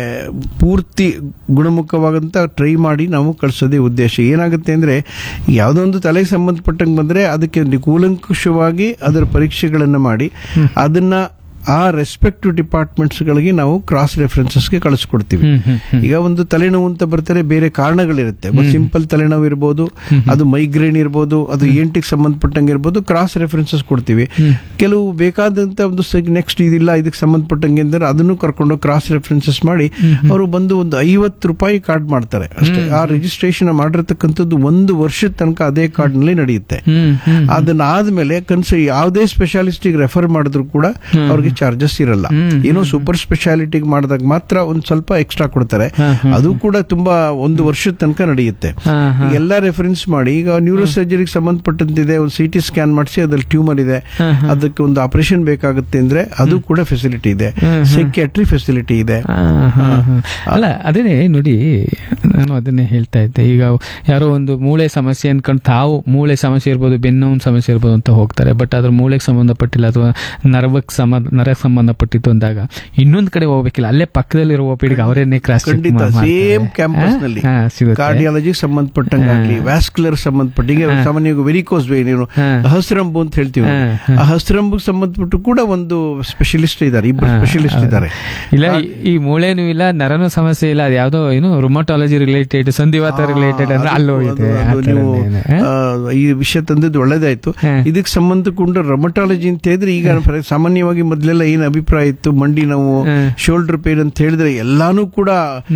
ಪೂರ್ತಿ ಗುಣಮುಖವಾಗಂತ ಟ್ರೈ ಮಾಡಿ ನಾವು ಕಳಿಸೋದೇ ಉದ್ದೇಶ ಏನಾಗುತ್ತೆ ಅಂದ್ರೆ ಯಾವುದೋ ಒಂದು ತಲೆಗೆ ಸಂಬಂಧಪಟ್ಟಂಗೆ ಬಂದ್ರೆ ಅದಕ್ಕೆ ಕೂಲಂಕುಷವಾಗಿ ಅದರ ಪರೀಕ್ಷೆಗಳನ್ನು ಮಾಡಿ ಅದನ್ನ ಆ ರೆಸ್ಪೆಕ್ಟಿವ್ ಡಿಪಾರ್ಟ್ಮೆಂಟ್ಸ್ಗಳಿಗೆ ನಾವು ಕ್ರಾಸ್ ರೆಫರೆನ್ಸಸ್ಗೆ ಕಳಿಸ್ಕೊಡ್ತೀವಿ ಹ್ಮ್, ಹ್ಮ್, ಹ್ಮ್. ಈಗ ಒಂದು ತಲೆನೋವು ಅಂತ ಬರ್ತಾರೆ ಬೇರೆ ಕಾರಣಗಳಿರುತ್ತೆ ಸಿಂಪಲ್ ತಲೆನೋವು ಇರ್ಬೋದು ಅದು ಮೈಗ್ರೇನ್ ಇರ್ಬೋದು ಅದು ಎಂಟಿಗೆ ಸಂಬಂಧಪಟ್ಟಂಗೆ ಇರ್ಬೋದು ಕ್ರಾಸ್ ರೆಫರೆನ್ಸಸ್ ಕೊಡ್ತೀವಿ ಕೆಲವು ಬೇಕಾದಂತ ಒಂದು ನೆಕ್ಸ್ಟ್ ಇದಿಲ್ಲ ಇದಕ್ಕೆ ಸಂಬಂಧಪಟ್ಟಂಗೆ ಅಂದ್ರೆ ಅದನ್ನು ಕರ್ಕೊಂಡು ಕ್ರಾಸ್ ರೆಫರೆನ್ಸಸ್ ಮಾಡಿ ಅವರು ಬಂದು ಒಂದು ಐವತ್ತು ರೂಪಾಯಿ ಕಾರ್ಡ್ ಮಾಡ್ತಾರೆ ಅಷ್ಟೇ ಆ ರಿಜಿಸ್ಟ್ರೇಷನ್ ಮಾಡಿರ್ತಕ್ಕಂಥದ್ದು ಒಂದು ವರ್ಷದ ತನಕ ಅದೇ ಕಾರ್ಡ್ ನಲ್ಲಿ ನಡೆಯುತ್ತೆ ಹ್ಮ್ ಹ್ಮ್ ಅದನ್ನ ಆದ್ಮೇಲೆ ಕನ್ಸ ಯಾವುದೇ ಸ್ಪೆಷಾಲಿಸ್ಟಿಗೆ ರೆಫರ್ ಮಾಡಿದ್ರು ಕೂಡ ಅವ್ರಿಗೆ ಚಾರ್ಜಸ್ ಇರಲ್ಲ ಏನೋ ಸೂಪರ್ ಸ್ಪೆಷಾಲಿಟಿಗೆ ಮಾಡಿದಾಗ ಮಾತ್ರ ಒಂದ್ ಸ್ವಲ್ಪ ಎಕ್ಸ್ಟ್ರಾ ಕೊಡ್ತಾರೆ ಅದು ಕೂಡ ತುಂಬಾ ಒಂದು ವರ್ಷದ ತನಕ ನಡೆಯುತ್ತೆ ಹಾ, ಹಾ. ಎಲ್ಲ ರೆಫರೆನ್ಸ್ ಮಾಡಿ ಈಗ ನ್ಯೂರೋ ಸರ್ಜರಿಗೆ ಸಂಬಂಧಪಟ್ಟಂತಿದೆ ಒಂದು ಸಿ ಟಿ ಸ್ಕ್ಯಾನ್ ಮಾಡಿಸಿ ಅದ್ರಲ್ಲಿ ಟ್ಯೂಮರ್ ಇದೆ ಅದಕ್ಕೆ ಒಂದು ಆಪರೇಷನ್ ಬೇಕಾಗುತ್ತೆ ಅಂದ್ರೆ ಅದು ಕೂಡ ಫೆಸಿಲಿಟಿ ಇದೆ ಸೈಕ್ಯಾಟ್ರಿ ಫೆಸಿಲಿಟಿ ಇದೆ ಆ, ಹಾ, ಹಾ. ಅಲ್ಲ ಅದೇನೆ ನೋಡಿ ನಾನು ಅದನ್ನೇ ಹೇಳ್ತಾ ಇದ್ದೆ ಈಗ ಯಾರೋ ಒಂದು ಮೂಳೆ ಸಮಸ್ಯೆ ಅನ್ಕೊಂಡು ತಾವು ಮೂಳೆ ಸಮಸ್ಯೆ ಇರ್ಬೋದು ಬೆನ್ನು ಸಮಸ್ಯೆ ಇರ್ಬೋದು ಅಂತ ಹೋಗ್ತಾರೆ ಬಟ್ ಅದ್ರ ಮೂಳೆಗೆ ಸಂಬಂಧಪಟ್ಟಿಲ್ಲ ಅಥವಾ ನರವಕ್ಕೆ ಸಮ ನರಕ್ಕೆ ಸಂಬಂಧಪಟ್ಟಿತ್ತು ಅಂದಾಗ ಇನ್ನೊಂದು ಕಡೆ ಹೋಗ್ಬೇಕಿಲ್ಲ ಅಲ್ಲೇ ಪಕ್ಕದಲ್ಲಿರೋ ಓಪಿಡಿಗೆ ಅವರೇನೆ ಕ್ರಾಸ್ ಖಂಡಿತ ಸೇಮ್ ಕ್ಯಾಂಪಸ್ ನಲ್ಲಿ ಕಾರ್ಡಿಯಾಲಜಿ ಸಂಬಂಧಪಟ್ಟಂಗೆ ಆಗ್ಲಿ ವ್ಯಾಸ್ಕ್ಯುಲರ್ ಸಂಬಂಧಪಟ್ಟ ಈಗ ಸಾಮಾನ್ಯವಾಗಿ ವೆರಿಕೋಸ್ ವೇನ್ ಏನು ಹಾ. ಹಸ್ರಂಬು ಅಂತ ಹೇಳ್ತೀವಿ ಹಾ, ಆ ಹಸ್ರಂಬು ಸಂಬಂಧಪಟ್ಟು ಕೂಡ ಒಂದು ಸ್ಪೆಷಲಿಸ್ಟ್ ಇದ್ದಾರೆ ಇಬ್ಬರು ಸ್ಪೆಷಲಿಸ್ಟ್ ಇದ್ದಾರೆ ಇಲ್ಲ ಈ- ಈ ಮೂಳೆನೂ ಇಲ್ಲ ನರನೂ ಸಮಸ್ಯೆ ಇಲ್ಲ ಅದು ಯಾವ್ದೋ ಏನು ರುಮಟಾಲಜಿ ರಿಲೇಟೆಡ್ ಸಂಧಿವಾತ ರಿಲೇಟೆಡ್ ಅಂದ್ರೆ ಅದು- ಅಲ್ಲೋಗಿದೆ ಅದು- ಆ ಅದು ಥರ ನೀವು ಏನು, ಆ? ಆ, ಈ ವಿಷಯ ತಂದಿದ್ದು ಒಳ್ಳೇದಾಯ್ತು ಹಾ. ಇದಕ್ಕೆ ಸಂಬಂಧಕೊಂಡು ರಮಟಾಲಜಿ ಅಂತ ಹೇಳಿದ್ರೆ ಈಗ ಸಾಮಾನ್ಯವಾಗಿ ಮೊದಲೆಲ್ಲ ಏನ್ ಅಭಿಪ್ರಾಯ ಇತ್ತು ಮಂಡಿ ನೋವು ಹಾ. ಶೋಲ್ಡರ್ ಪೇನ್ ಅಂತ ಹೇಳಿದ್ರೆ ಎಲ್ಲಾನು ಕೂಡ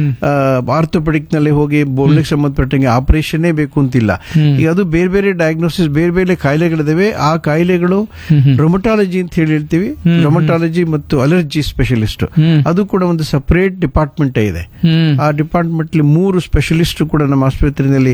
ಆರ್ಥೋಪೆಡಿಕ್ ನಲ್ಲಿ ಹೋಗಿ ಬೋಲ್ಗೆ ಸಂಬಂಧಪಟ್ಟಂಗೆ ಆಪರೇಷನ್ನೇ ಬೇಕು ಅಂತಿಲ್ಲ ಈಗ ಅದು ಬೇರೆ ಬೇರೆ ಡಯಾಗ್ನೋಸಿಸ್ ಬೇರೆ ಬೇರೆ ಕಾಯಿಲೆಗಳಿದಾವೆ ಆ ಕಾಯಿಲೆಗಳು ರೊಮಟಾಲಜಿ ಅಂತ ಹೇಳಿ ಹೇಳ್ತೀವಿ ರೊಮಟಾಲಜಿ ಮತ್ತು ಅಲರ್ಜಿ ಸ್ಪೆಷಲಿಸ್ಟ್ ಹ್ಮ್. ಅದು ಕೂಡ ಒಂದು ಸಪರೇಟ್ ಡಿಪಾರ್ಟ್ಮೆಂಟ್ ಇದೆ ಹ್ಮ್ ಆ ಡಿಪಾರ್ಟ್ಮೆಂಟ್ ಮೂರು ಸ್ಪೆಷಲಿಸ್ಟ್ ಕೂಡ ನಮ್ಮ ಆಸ್ಪತ್ರೆಯಲ್ಲಿ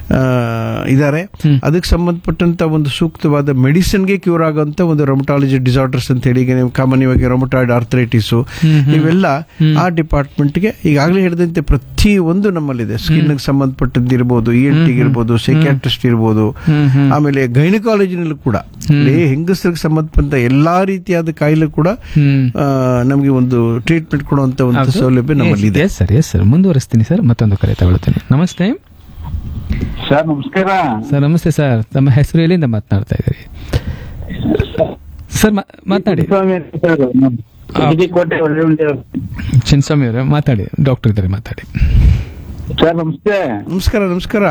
ಇದ್ದಾರೆ ಅದಕ್ಕೆ ಸಂಬಂಧಪಟ್ಟಂತ ಒಂದು ಸೂಕ್ತವಾದ ಮೆಡಿಸಿನ್ಗೆ ಕ್ಯೂರ್ ಆಗುವಂತ ಒಂದು ರೊಮಟಾಲಜಿ ಡಿಸಾರ್ಡರ್ಸ್ ಅಂತ ಹೇಳಿ ಈಗ ನೀವು ಸಾಮಾನ್ಯವಾಗಿ ರೊಮಟಾಯ್ಡ್ ಆರ್ಥರೈಟಿಸ್ ಇವೆಲ್ಲ ಆ ಡಿಪಾರ್ಟ್ಮೆಂಟ್ಗೆ ಈಗಾಗಲೇ ಹೇಳಿದಂತೆ ಪ್ರತಿ ಒಂದು ನಮ್ಮಲ್ಲಿದೆ ಸ್ಕಿನ್ ಸಂಬಂಧಪಟ್ಟದ್ದು ಇರ್ಬೋದು ಇ ಎನ್ ಟಿಗೆ ಇರ್ಬೋದು ಸೈಕ್ಯಾಟ್ರಿಸ್ಟ್ ಇರ್ಬೋದು ಹ್ಮ್, ಹ್ಮ್. ಆಮೇಲೆ ಗೈನಕಾಲಜಿನಲ್ಲೂ ಕೂಡ ಇಲ್ಲಿ ಹೆಂಗಸರಿಗೆ ಸಂಬಂಧಪಟ್ಟ ಎಲ್ಲಾ ರೀತಿಯಾದ ಕಾಯಿಲೆ ಕೂಡ ಹ್ಮ್ ಆ, ನಮಗೆ ಒಂದು ಟ್ರೀಟ್ಮೆಂಟ್ ಕೊಡುವಂತ ಒಂದು ಸೌಲಭ್ಯ ನಮ್ಮಲ್ಲಿ ಇದೆ ಎಸ್ ಸರ್ ಎಸ್ ಸರ್ ಮುಂದುವರಿಸ್ತೀನಿ ಸರ್ ಮತ್ತೊಂದು ಕರೆ ತಗೊಳ್ತೇನೆ ನಮಸ್ತೆ ಸರ್ ನಮಸ್ಕಾರ ಸರ್ ನಮಸ್ತೆ ಸರ್ ತಮ್ಮ ಹೆಸರು ಎಲ್ಲಿಂದ ಮಾತನಾಡ್ತಾ ಇದ್ದೀರಿ ಸರ್ ಮಾ- ಮಾತನಾಡಿ ಸ್ವಾಮಿ ಅಂತ ಸರ್ ನಾನು ಕೋಟೆ ಒಳ್ಳೆ ಚಿನ್ಸ್ವಾಮಿ ಅವರೇ ಮಾತಾಡಿ ಡಾಕ್ಟರ್ ಇದ್ದಾರೆ ಮಾತಾಡಿ ಸರ್ ನಮಸ್ತೆ ನಮಸ್ಕಾರ ನಮಸ್ಕಾರ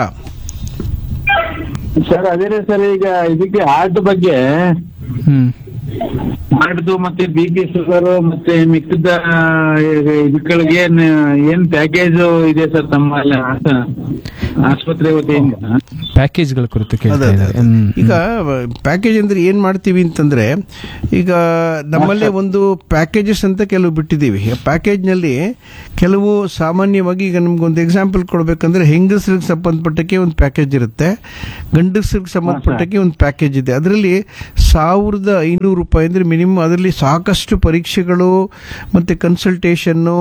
ಸರ್ ಅದೇ ರೀ ಸರ್ ಈಗ ಇದಕ್ಕೆ ಹಾರ್ಟ್ ಬಗ್ಗೆ ಹ್ಮ್ ಹಾರ್ಟ್ದು ಮತ್ತೆ ಬಿ ಪಿ ಶುಗರ್ ಮತ್ತೆ ಮಿಕ್ಕಿದ ಇದಕ್ಕೆ ಏನ್ ಏನ್ ಪ್ಯಾಕೇಜ್ ಇದೆ ಸರ್ ತಮ್ಮ ಅಲ್ಲಿ ಆಸ- ಆಸ್ಪತ್ರೆ ವತಿಯಿಂದ ಪ್ಯಾಕೇಜ್ಗಳ ಕುರಿತು ಕೇಳ್ತಾ ಅದೇ, ಅದೇ, ಇದ್ದಾರೆ ಅದೇ. ಈಗ ಪ್ಯಾಕೇಜ್ ಅಂದ್ರೆ ಏನ್ ಮಾಡ್ತೀವಿ ಅಂತಂದ್ರೆ ಈಗ ನಮ್ಮಲ್ಲೇ ಒಂದು ಪ್ಯಾಕೇಜಸ್ ಅಂತ ಕೆಲವು ಬಿಟ್ಟಿದ್ದೀವಿ ಪ್ಯಾಕೇಜ್ ನಲ್ಲಿ ಕೆಲವು ಸಾಮಾನ್ಯವಾಗಿ ಈಗ ನಮ್ಗೊಂದು ಎಕ್ಸಾಂಪಲ್ ಕೊಡ್ಬೇಕಂದ್ರೆ ಹೆಂಗಸರಿಗೆ ಸಂಬಂಧಪಟ್ಟಕ್ಕೆ ಒಂದು ಪ್ಯಾಕೇಜ್ ಇರುತ್ತೆ ಗಂಡಸರಿಗೆ ಸಂಬಂಧಪಟ್ಟಕ್ಕೆ ಒಂದು ಪ್ಯಾಕೇಜ್ ಇದೆ ಅದರಲ್ಲಿ ಸಾವಿರದ ಐನೂರು ರೂಪಾಯಿ ಅಂದ್ರೆ ಮಿನಿಮಮ್ ಅದರಲ್ಲಿ ಸಾಕಷ್ಟು ಪರೀಕ್ಷೆಗಳು ಮತ್ತೆ ಕನ್ಸಲ್ಟೇಷನ್ನು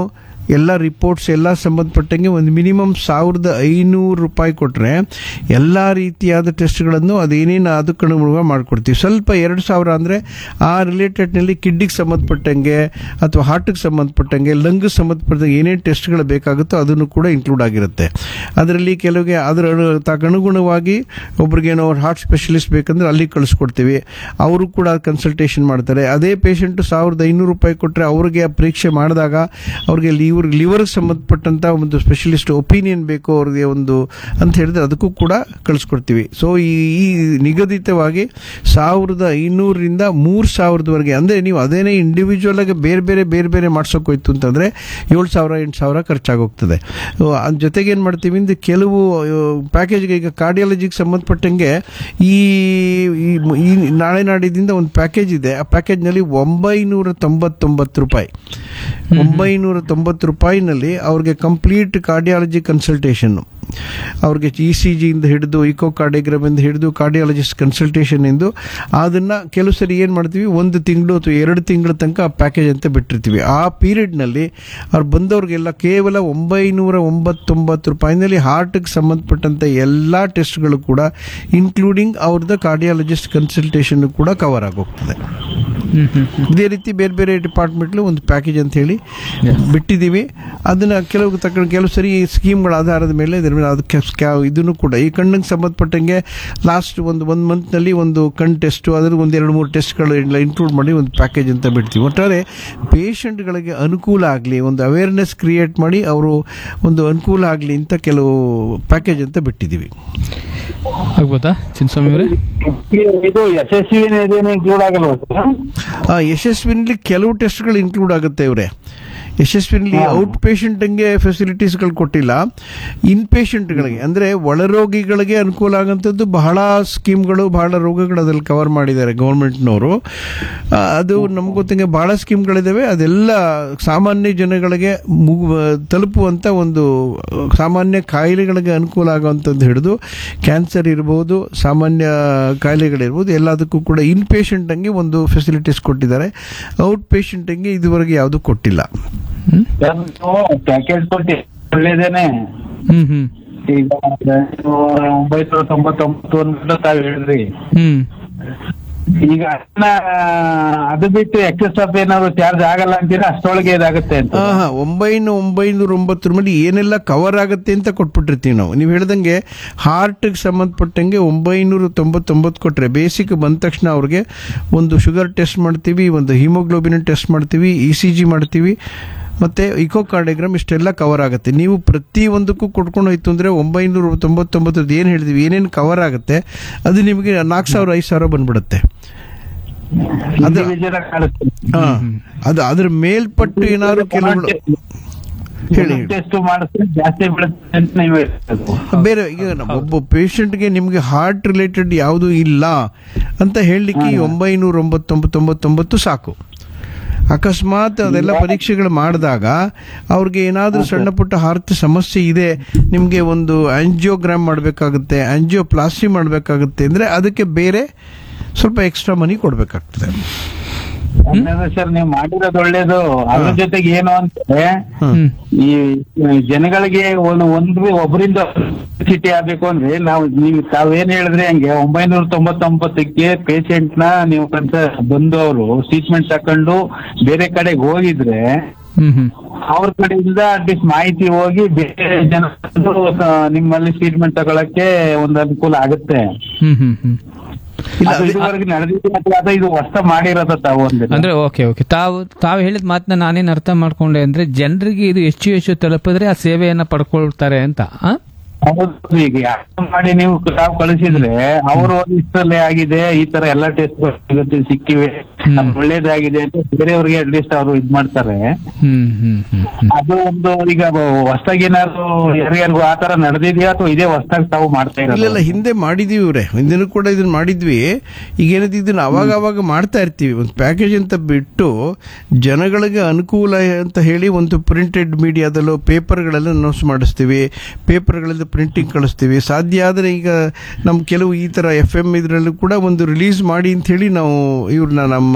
ಎಲ್ಲ ರಿಪೋರ್ಟ್ಸ್ ಎಲ್ಲ ಸಂಬಂಧಪಟ್ಟಂಗೆ ಒಂದು ಮಿನಿಮಮ್ ಸಾವಿರದ ಐನೂರು ರೂಪಾಯಿ ಕೊಟ್ಟರೆ ಎಲ್ಲ ರೀತಿಯಾದ ಟೆಸ್ಟ್ಗಳನ್ನು ಅದೇನೇನು ಅದಕ್ಕೆ ಅನುಗುಣವಾಗಿ ಮಾಡಿಕೊಡ್ತೀವಿ ಸ್ವಲ್ಪ ಎರಡು ಸಾವಿರ ಅಂದರೆ ಆ ರಿಲೇಟೆಡ್ನಲ್ಲಿ ಕಿಡ್ನಿಗೆ ಸಂಬಂಧಪಟ್ಟಂಗೆ ಅಥವಾ ಹಾರ್ಟಿಗೆ ಸಂಬಂಧಪಟ್ಟಂಗೆ ಲಂಗ್ ಸಂಬಂಧಪಟ್ಟಂಗೆ ಏನೇನು ಟೆಸ್ಟ್ಗಳು ಬೇಕಾಗುತ್ತೋ ಅದನ್ನು ಕೂಡ ಇನ್ಕ್ಲೂಡ್ ಆಗಿರುತ್ತೆ ಅದರಲ್ಲಿ ಕೆಲವಿಗೆ ಅದರ ಅನು- ತಕ್ಕನುಗುಣವಾಗಿ ಒಬ್ರಿಗೇನೋ ಹಾರ್ಟ್ ಸ್ಪೆಷಲಿಸ್ಟ್ ಬೇಕಂದ್ರೆ ಅಲ್ಲಿ ಕಳಿಸ್ಕೊಡ್ತೀವಿ ಅವರು ಕೂಡ ಕನ್ಸಲ್ಟೇಷನ್ ಮಾಡ್ತಾರೆ ಅದೇ ಪೇಷಂಟು ಸಾವಿರದ ಐನೂರು ರೂಪಾಯಿ ಕೊಟ್ಟರೆ ಅವ್ರಿಗೆ ಆ ಪರೀಕ್ಷೆ ಮಾಡಿದಾಗ ಅವ್ರಿಗೆ ಲಿವರ್ ಲಿವರ್ಗೆ ಸಂಬಂಧಪಟ್ಟಂಥ ಒಂದು ಸ್ಪೆಷಲಿಸ್ಟ್ ಒಪಿನಿಯನ್ ಬೇಕು ಅವ್ರಿಗೆ ಒಂದು ಅಂತ ಹೇಳಿದ್ರೆ ಅದಕ್ಕೂ ಕೂಡ ಕಳಿಸ್ಕೊಡ್ತೀವಿ ಸೊ ಈ ಈ ನಿಗದಿತವಾಗಿ ಸಾವಿರದ ಐನೂರರಿಂದ ಮೂರು ಸಾವಿರದವರೆಗೆ ಅಂದರೆ ನೀವು ಅದೇನೇ ಇಂಡಿವಿಜುವಲ್ ಆಗಿ ಬೇರೆ ಬೇರೆ ಬೇರೆ ಬೇರೆ ಮಾಡ್ಸೋಕೆ ಹೋಯ್ತು ಅಂತಂದರೆ ಏಳು ಸಾವಿರ ಎಂಟು ಸಾವಿರ ಖರ್ಚಾಗೋಗ್ತದೆ ಸೊ, ಅದ್ರ ಜೊತೆಗೆ ಏನು ಮಾಡ್ತೀವಿ ಅಂದರೆ ಕೆಲವು ಪ್ಯಾಕೇಜ್ಗೆ ಈಗ ಕಾರ್ಡಿಯಾಲಜಿಗೆ ಸಂಬಂಧಪಟ್ಟಂಗೆ ಈ ಈ- ಈ ನಾಳೆ ನಾಡಿದಿಂದ ಒಂದು ಪ್ಯಾಕೇಜ್ ಇದೆ ಆ ಪ್ಯಾಕೇಜ್ನಲ್ಲಿ ಒಂಬೈನೂರ ತೊಂಬತ್ತೊಂಬತ್ತು ರೂಪಾಯಿ ಒಂಬೈನೂರ ತೊಂಬತ್ತು ರೂಪಾಯಿನಲ್ಲಿ ಅವ್ರಿಗೆ ಕಂಪ್ಲೀಟ್ ಕಾರ್ಡಿಯಾಲಜಿ ಕನ್ಸಲ್ಟೇಷನ್ನು ಅವ್ರಿಗೆ ಇ ಸಿ ಜಿಯಿಂದ ಹಿಡಿದು ಇಕೋ ಕಾರ್ಡಿಯೋಗ್ರಾಮಿಂದ ಹಿಡಿದು ಕಾರ್ಡಿಯಾಲಜಿಸ್ಟ್ ಕನ್ಸಲ್ಟೇಷನ್ ಎಂದು ಅದನ್ನು ಕೆಲವು ಸರಿ ಏನು ಮಾಡ್ತೀವಿ ಒಂದು ತಿಂಗಳು ಅಥವಾ ಎರಡು ತಿಂಗಳ ತನಕ ಆ ಪ್ಯಾಕೇಜ್ ಅಂತ ಬಿಟ್ಟಿರ್ತೀವಿ ಆ ಪೀರಿಯಡ್ನಲ್ಲಿ ಅವ್ರು ಬಂದವ್ರಿಗೆಲ್ಲ ಕೇವಲ ಒಂಬೈನೂರ ಒಂಬತ್ತೊಂಬತ್ತು ರೂಪಾಯಿನಲ್ಲಿ ಹಾರ್ಟ್ಗೆ ಸಂಬಂಧಪಟ್ಟಂಥ ಎಲ್ಲ ಟೆಸ್ಟ್ಗಳು ಕೂಡ ಇನ್ಕ್ಲೂಡಿಂಗ್ ಅವ್ರದ್ದು ಕಾರ್ಡಿಯಾಲಜಿಸ್ಟ್ ಕನ್ಸಲ್ಟೇಷನ್ ಕೂಡ ಕವರ್ ಆಗೋಗ್ತದೆ ಹ್ಮ್ ಹ್ಮ್ ಇದೇ ರೀತಿ ಬೇರೆ ಬೇರೆ ಡಿಪಾರ್ಟ್ಮೆಂಟ್ಲು ಒಂದು ಪ್ಯಾಕೇಜ್ ಅಂತ ಹೇಳಿ ಬಿಟ್ಟಿದ್ದೀವಿ ಅದನ್ನ ಕೆಲವು ತಕ್ಕ ಕೆಲವು ಸರಿ ಸ್ಕೀಮ್ಗಳ ಆಧಾರದ ಮೇಲೆ ಇದ್ರ ಮೇಲೆ ಅದಕ್ಕೆ ಸ್ಕ್ಯಾ- ಇದನ್ನು ಕೂಡ ಈ ಕಣ್ಣಿಗೆ ಸಂಬಂಧಪಟ್ಟಂಗೆ ಲಾಸ್ಟ್ ಒಂದು ಒಂದು ಮಂತ್ನಲ್ಲಿ ಒಂದು ಕಣ್ ಟೆಸ್ಟು ಅದ್ರ ಒಂದು ಎರಡು ಮೂರು ಟೆಸ್ಟ್ಗಳು ಎಲ್ಲ ಇನ್ಕ್ಲೂಡ್ ಮಾಡಿ ಒಂದು ಪ್ಯಾಕೇಜ್ ಅಂತ ಬಿಡ್ತೀವಿ ಒಟ್ಟಾರೆ ಪೇಷಂಟ್ಗಳಿಗೆ ಅನುಕೂಲ ಆಗಲಿ ಒಂದು ಅವೇರ್ನೆಸ್ ಕ್ರಿಯೇಟ್ ಮಾಡಿ ಅವರು ಒಂದು ಅನುಕೂಲ ಆಗಲಿ ಅಂತ ಕೆಲವು ಪ್ಯಾಕೇಜ್ ಅಂತ ಬಿಟ್ಟಿದ್ದೀವಿ ಆಗ್ಬೋದಾ ಚಿನ್ಸ್ವಾಮಿ ಅವರೇ ಇದು ಯಶಸ್ವಿ ಇನ್ಕ್ಲೂಡ್ ಆಗಲ್ವಾ ಸರ್ ಆ, ಯಶಸ್ವಿನಲ್ಲಿ ಕೆಲವು ಟೆಸ್ಟ್ಗಳು ಇನ್ಕ್ಲೂಡ್ ಆಗುತ್ತೆ ಇವರೇ ಯಶಸ್ವಿನಲ್ಲಿ ಔಟ್ ಪೇಷಂಟ್ಗೆ ಫೆಸಿಲಿಟೀಸ್ಗಳು ಕೊಟ್ಟಿಲ್ಲ ಇನ್ ಪೇಷಂಟ್ಗಳಿಗೆ ಅಂದರೆ ಒಳರೋಗಿಗಳಿಗೆ ಅನುಕೂಲ ಆಗೋಂಥದ್ದು ಬಹಳ ಸ್ಕೀಮ್ಗಳು ಬಹಳ ರೋಗಗಳು ಅದ್ರಲ್ಲಿ ಕವರ್ ಮಾಡಿದ್ದಾರೆ ಗೌರ್ಮೆಂಟ್ನವರು ಆ, ಅದು ನಮ್ಗೆ ಗೊತ್ತಂಗೆ ಬಹಳ ಸ್ಕೀಮ್ಗಳಿದ್ದಾವೆ ಅದೆಲ್ಲ ಸಾಮಾನ್ಯ ಜನಗಳಿಗೆ ಮುಗು ತಲುಪುವಂಥ ಒಂದು ಸಾಮಾನ್ಯ ಕಾಯಿಲೆಗಳಿಗೆ ಅನುಕೂಲ ಆಗುವಂಥದ್ದು ಹಿಡಿದು ಕ್ಯಾನ್ಸರ್ ಇರ್ಬೋದು ಸಾಮಾನ್ಯ ಕಾಯಿಲೆಗಳಿರ್ಬೋದು ಎಲ್ಲದಕ್ಕೂ ಕೂಡ ಇನ್ ಪೇಷಂಟಂಗೆ ಒಂದು ಫೆಸಿಲಿಟೀಸ್ ಕೊಟ್ಟಿದ್ದಾರೆ ಔಟ್ ಪೇಷಂಟಂಗೆ ಇದುವರೆಗೆ ಯಾವುದೂ ಕೊಟ್ಟಿಲ್ಲ ಪ್ಯಾಕೇಜ್ ಕೊಟ್ಟಿ ಒಳ್ಳೇದೇನೆ ಹ್ಮ್ ಹ್ಮ್ ಈಗ ನೀವು ಒಂಬೈನೂರ ತೊಂಬತ್ತೊಂಬತ್ತು ಅಂದ್ಬಿಟ್ಟು ತಾವ್ ಹೇಳಿದ್ರಿ ಹ್ಮ್ ಈಗ ಅದನ್ನ ಅದು ಬಿಟ್ಟು ಎಕ್ಸೆಸ್ ಆಫ್ ಏನಾದ್ರು ಚಾರ್ಜ್ ಆಗಲ್ಲ ಅಂತೀರಾ ಅಷ್ಟೊಳಗೆ ಇದಾಗುತ್ತೆ ಅಂತ ಹಾ ಹಾ ಒಂಬೈನೂರ ಒಂಬೈನೂರ ಒಂಬತ್ತರ ಮೇಲೆ ಏನೆಲ್ಲ ಕವರ್ ಆಗುತ್ತೆ ಅಂತ ಕೊಟ್ಬಿಟ್ಟಿರ್ತೀವಿ ನಾವು ನೀವು ಹೇಳ್ದಂಗೆ ಹಾರ್ಟ್ಗೆ ಸಂಬಂಧಪಟ್ಟಂಗೆ ಒಂಬೈನೂರ ತೊಂಬತ್ತೊಂಬತ್ತು ಕೊಟ್ಟರೆ ಬೇಸಿಕ್ ಬಂದ ತಕ್ಷಣ ಅವ್ರಿಗೆ ಒಂದು ಶುಗರ್ ಟೆಸ್ಟ್ ಮಾಡ್ತೀವಿ ಒಂದು ಹಿಮೋಗ್ಲೋಬಿನ್ ಟೆಸ್ಟ್ ಮಾಡ್ತೀವಿ ಇ ಸಿ ಜಿ ಮಾಡ್ತೀವಿ ಮತ್ತು ಇಕೋ ಕಾರ್ಡಿಯೋಗ್ರಾಮ್ ಇಷ್ಟೆಲ್ಲ ಕವರ್ ಆಗುತ್ತೆ ನೀವು ಪ್ರತಿ ಒಂದಕ್ಕೂ ಕೊಟ್ಕೊಂಡು ಹೋಯ್ತು ಅಂದರೆ ಒಂಬೈನೂರ ತೊಂಬತ್ತೊಂಬತ್ತರದ್ದು ಏನು ಹೇಳಿದ್ವಿ ಏನೇನು ಕವರ್ ಆಗುತ್ತೆ ಅದು ನಿಮಗೆ ನಾಲ್ಕು ಸಾವಿರ ಐದು ಸಾವಿರ ಬಂದ್ಬಿಡುತ್ತೆ ಅದು Individual ಆಗಿ ಕಾಣಿಸ್ತು. ಹಾ ಅದು ಅದ್ರ ಮೇಲ್ಪಟ್ಟು ಏನಾದ್ರು ಕೆಲವು ಹೇಳಿ ಹೇಳಿ. ಟೆಸ್ಟ್ ಮಾಡಿದ್ರೆ ಜಾಸ್ತಿ ಬೀಳುತ್ತೆ ಅಂತ ನೀವು ಹೇಳ್ತಿರೋದು. ಬೇರೆ ಈಗ ನಮ್ಮ ಒಬ್ಬ ಪೇಷಂಟ್ಗೆ ನಿಮಗೆ ಹಾರ್ಟ್ ರಿಲೇಟೆಡ್ ಯಾವುದು ಇಲ್ಲ ಅಂತ ಹೇಳಲಿಕ್ಕೆ ಈ ಒಂಬೈನೂರ ಒಂಬತ್ತೊಂಬತ್ತೊಂಬತ್ತೊಂಬತ್ತು ಸಾಕು ಅಕಸ್ಮಾತ್ ಅದೆಲ್ಲ ಪರೀಕ್ಷೆಗಳು ಮಾಡಿದಾಗ ಅವ್ರಿಗೆ ಏನಾದರೂ ಸಣ್ಣ ಪುಟ್ಟ ಹಾರ್ಟ್ ಸಮಸ್ಯೆ ಇದೆ ನಿಮಗೆ ಒಂದು ಆಂಜಿಯೋಗ್ರಾಮ್ ಮಾಡಬೇಕಾಗುತ್ತೆ ಆಂಜಿಯೋಪ್ಲಾಸ್ಟಿ ಮಾಡಬೇಕಾಗುತ್ತೆ ಅಂದರೆ ಅದಕ್ಕೆ ಬೇರೆ ಸ್ವಲ್ಪ ಎಕ್ಸ್ಟ್ರಾ ಮನಿ ಕೊಡಬೇಕಾಗ್ತದೆ ಹಂಗಂದ್ರೆ ಸರ್ ನೀವು ಮಾಡಿರೋದು ಒಳ್ಳೇದು ಅದ್ರ ಜೊತೆಗೆ ಏನು ಅಂದ್ರೆ ಹ್ಮ್ ಈ ಜನಗಳಿಗೆ ಒಂದು ಒಂದು ಒಬ್ಬರಿಂದ ಸಿಟಿ ಆಗ್ಬೇಕು ಅಂದ್ರೆ ನಾವು ನೀವು ತಾವೇನ್ ಹೇಳಿದ್ರೆ ಹಂಗೆ ಒಂಬೈನೂರ ತೊಂಬತ್ತೊಂಬತ್ತಕ್ಕೆ ಪೇಷಂಟ್ ನ ನೀವು ಕನ್ಸ ಬಂದು ಅವರು ಟ್ರೀಟ್ಮೆಂಟ್ ತಕೊಂಡು ಬೇರೆ ಕಡೆಗೆ ಹೋಗಿದ್ರೆ ಹ್ಮ್ ಹ್ಮ್ ಅವ್ರ ಕಡೆಯಿಂದ ಅಟ್ಲೀಸ್ಟ್ ಮಾಹಿತಿ ಹೋಗಿ ಬೇರೆ ಜನ ಬಂದು, ಆ, ನಿಮ್ಮಲ್ಲಿ ಟ್ರೀಟ್ಮೆಂಟ್ ತಗೊಳಕ್ಕೆ ಒಂದು ಅನುಕೂಲ ಆಗುತ್ತೆ ಹ್ಮ್ ಹ್ಮ್ ಹ್ಮ್ ಇಲ್ಲ ಅದು ಅದೇ- ಇದುವರೆಗೆ ನಡೆದಿದೆ ಅಥವಾ ಅದು ಇದು ಹೊಸ ಮಾಡಿರೋದ ತಾವು ಅಂದ್ರೆ ಅಂದ್ರೆ ಓಕೆ ಓಕೆ ತಾವು ತಾವು ಹೇಳಿದ ಮಾತನ್ನ ನಾನೇನ್ ಅರ್ಥ ಮಾಡ್ಕೊಂಡೆ ಅಂದ್ರೆ ಜನರಿಗೆ ಇದು ಹೆಚ್ಚು ಹೆಚ್ಚು ತಲುಪಿದ್ರೆ ಆ ಸೇವೆಯನ್ನ ಪಡ್ಕೊಳ್ತಾರೆ ಅಂತ ಆ? ಹೌದು ಈಗ ಯಾಕೆ ಮಾಡಿ ನೀವು ತಾವು ಕಳಿಸಿದ್ರೆ ಅವರು ಇಷ್ಟರಲ್ಲೇ ಆಗಿದೆ ಈ ತರ ಎಲ್ಲಾ ಟೆಸ್ಟ್ ಸಿಕ್ಕಿವೆ ಹ್ಮ್. ಅದು ಒಳ್ಳೇದಾಗಿದೆ ಅಂತ ಬೇರೆಯವ್ರಿಗೆ ಅಟ್ಲೀಸ್ಟ್ ಅವರು ಇದ್ ಮಾಡ್ತಾರೆ ಹ್ಮ್ ಹ್ಮ್ ಹ್ಮ್ ಹ್ಮ್ ಅದು ಒಂದು ಈಗ ಹೊಸದಾಗಿ ಏನಾದ್ರು ಯಾರ್ಯಾರಿಗೂ ಆ ತರ ನಡೆದಿದ್ಯಾ ಅಥವಾ ಇದೇ ಹೊಸದಾಗಿ ತಾವು ಮಾಡ್ತಾ ಇಲ್ಲ ಇಲ್ಲ ಇರೋದು ಹಿಂದೆ ಮಾಡಿದೀವಿ ಇವ್ರೆ ಹಿಂದೆನೂ ಕೂಡ ಇದನ್ನ ಮಾಡಿದ್ವಿ ಈಗ ಏನಂತ ಇದನ್ನ ಅವಾಗ ಅವಾಗ ಮಾಡ್ತಾ ಇರ್ತೀವಿ ಒಂದು ಪ್ಯಾಕೇಜ್ ಅಂತ ಬಿಟ್ಟು ಜನಗಳಿಗೆ ಅನುಕೂಲ ಅಂತ ಹೇಳಿ ಒಂದು ಪ್ರಿಂಟೆಡ್ ಮೀಡಿಯಾದಲ್ಲೂ ಪೇಪರ್ಗಳೆಲ್ಲ ಅನೌನ್ಸ್ ಮಾಡಿಸ್ತೀವಿ ಪೇಪರ್ಗಳಿಂದ ಪ್ರಿಂಟಿಂಗ್ ಕಳಿಸ್ತೀವಿ ಸಾಧ್ಯ ಆದರೆ ಈಗ ನಮ್ಮ ಕೆಲವು ಈ ಥರ ಎಫ್ ಎಮ್ ಇದರಲ್ಲೂ ಕೂಡ ಒಂದು ರಿಲೀಸ್ ಮಾಡಿ ಅಂತ ಹೇಳಿ ನಾವು ಇವ್ರನ್ನ ನಮ್ಮ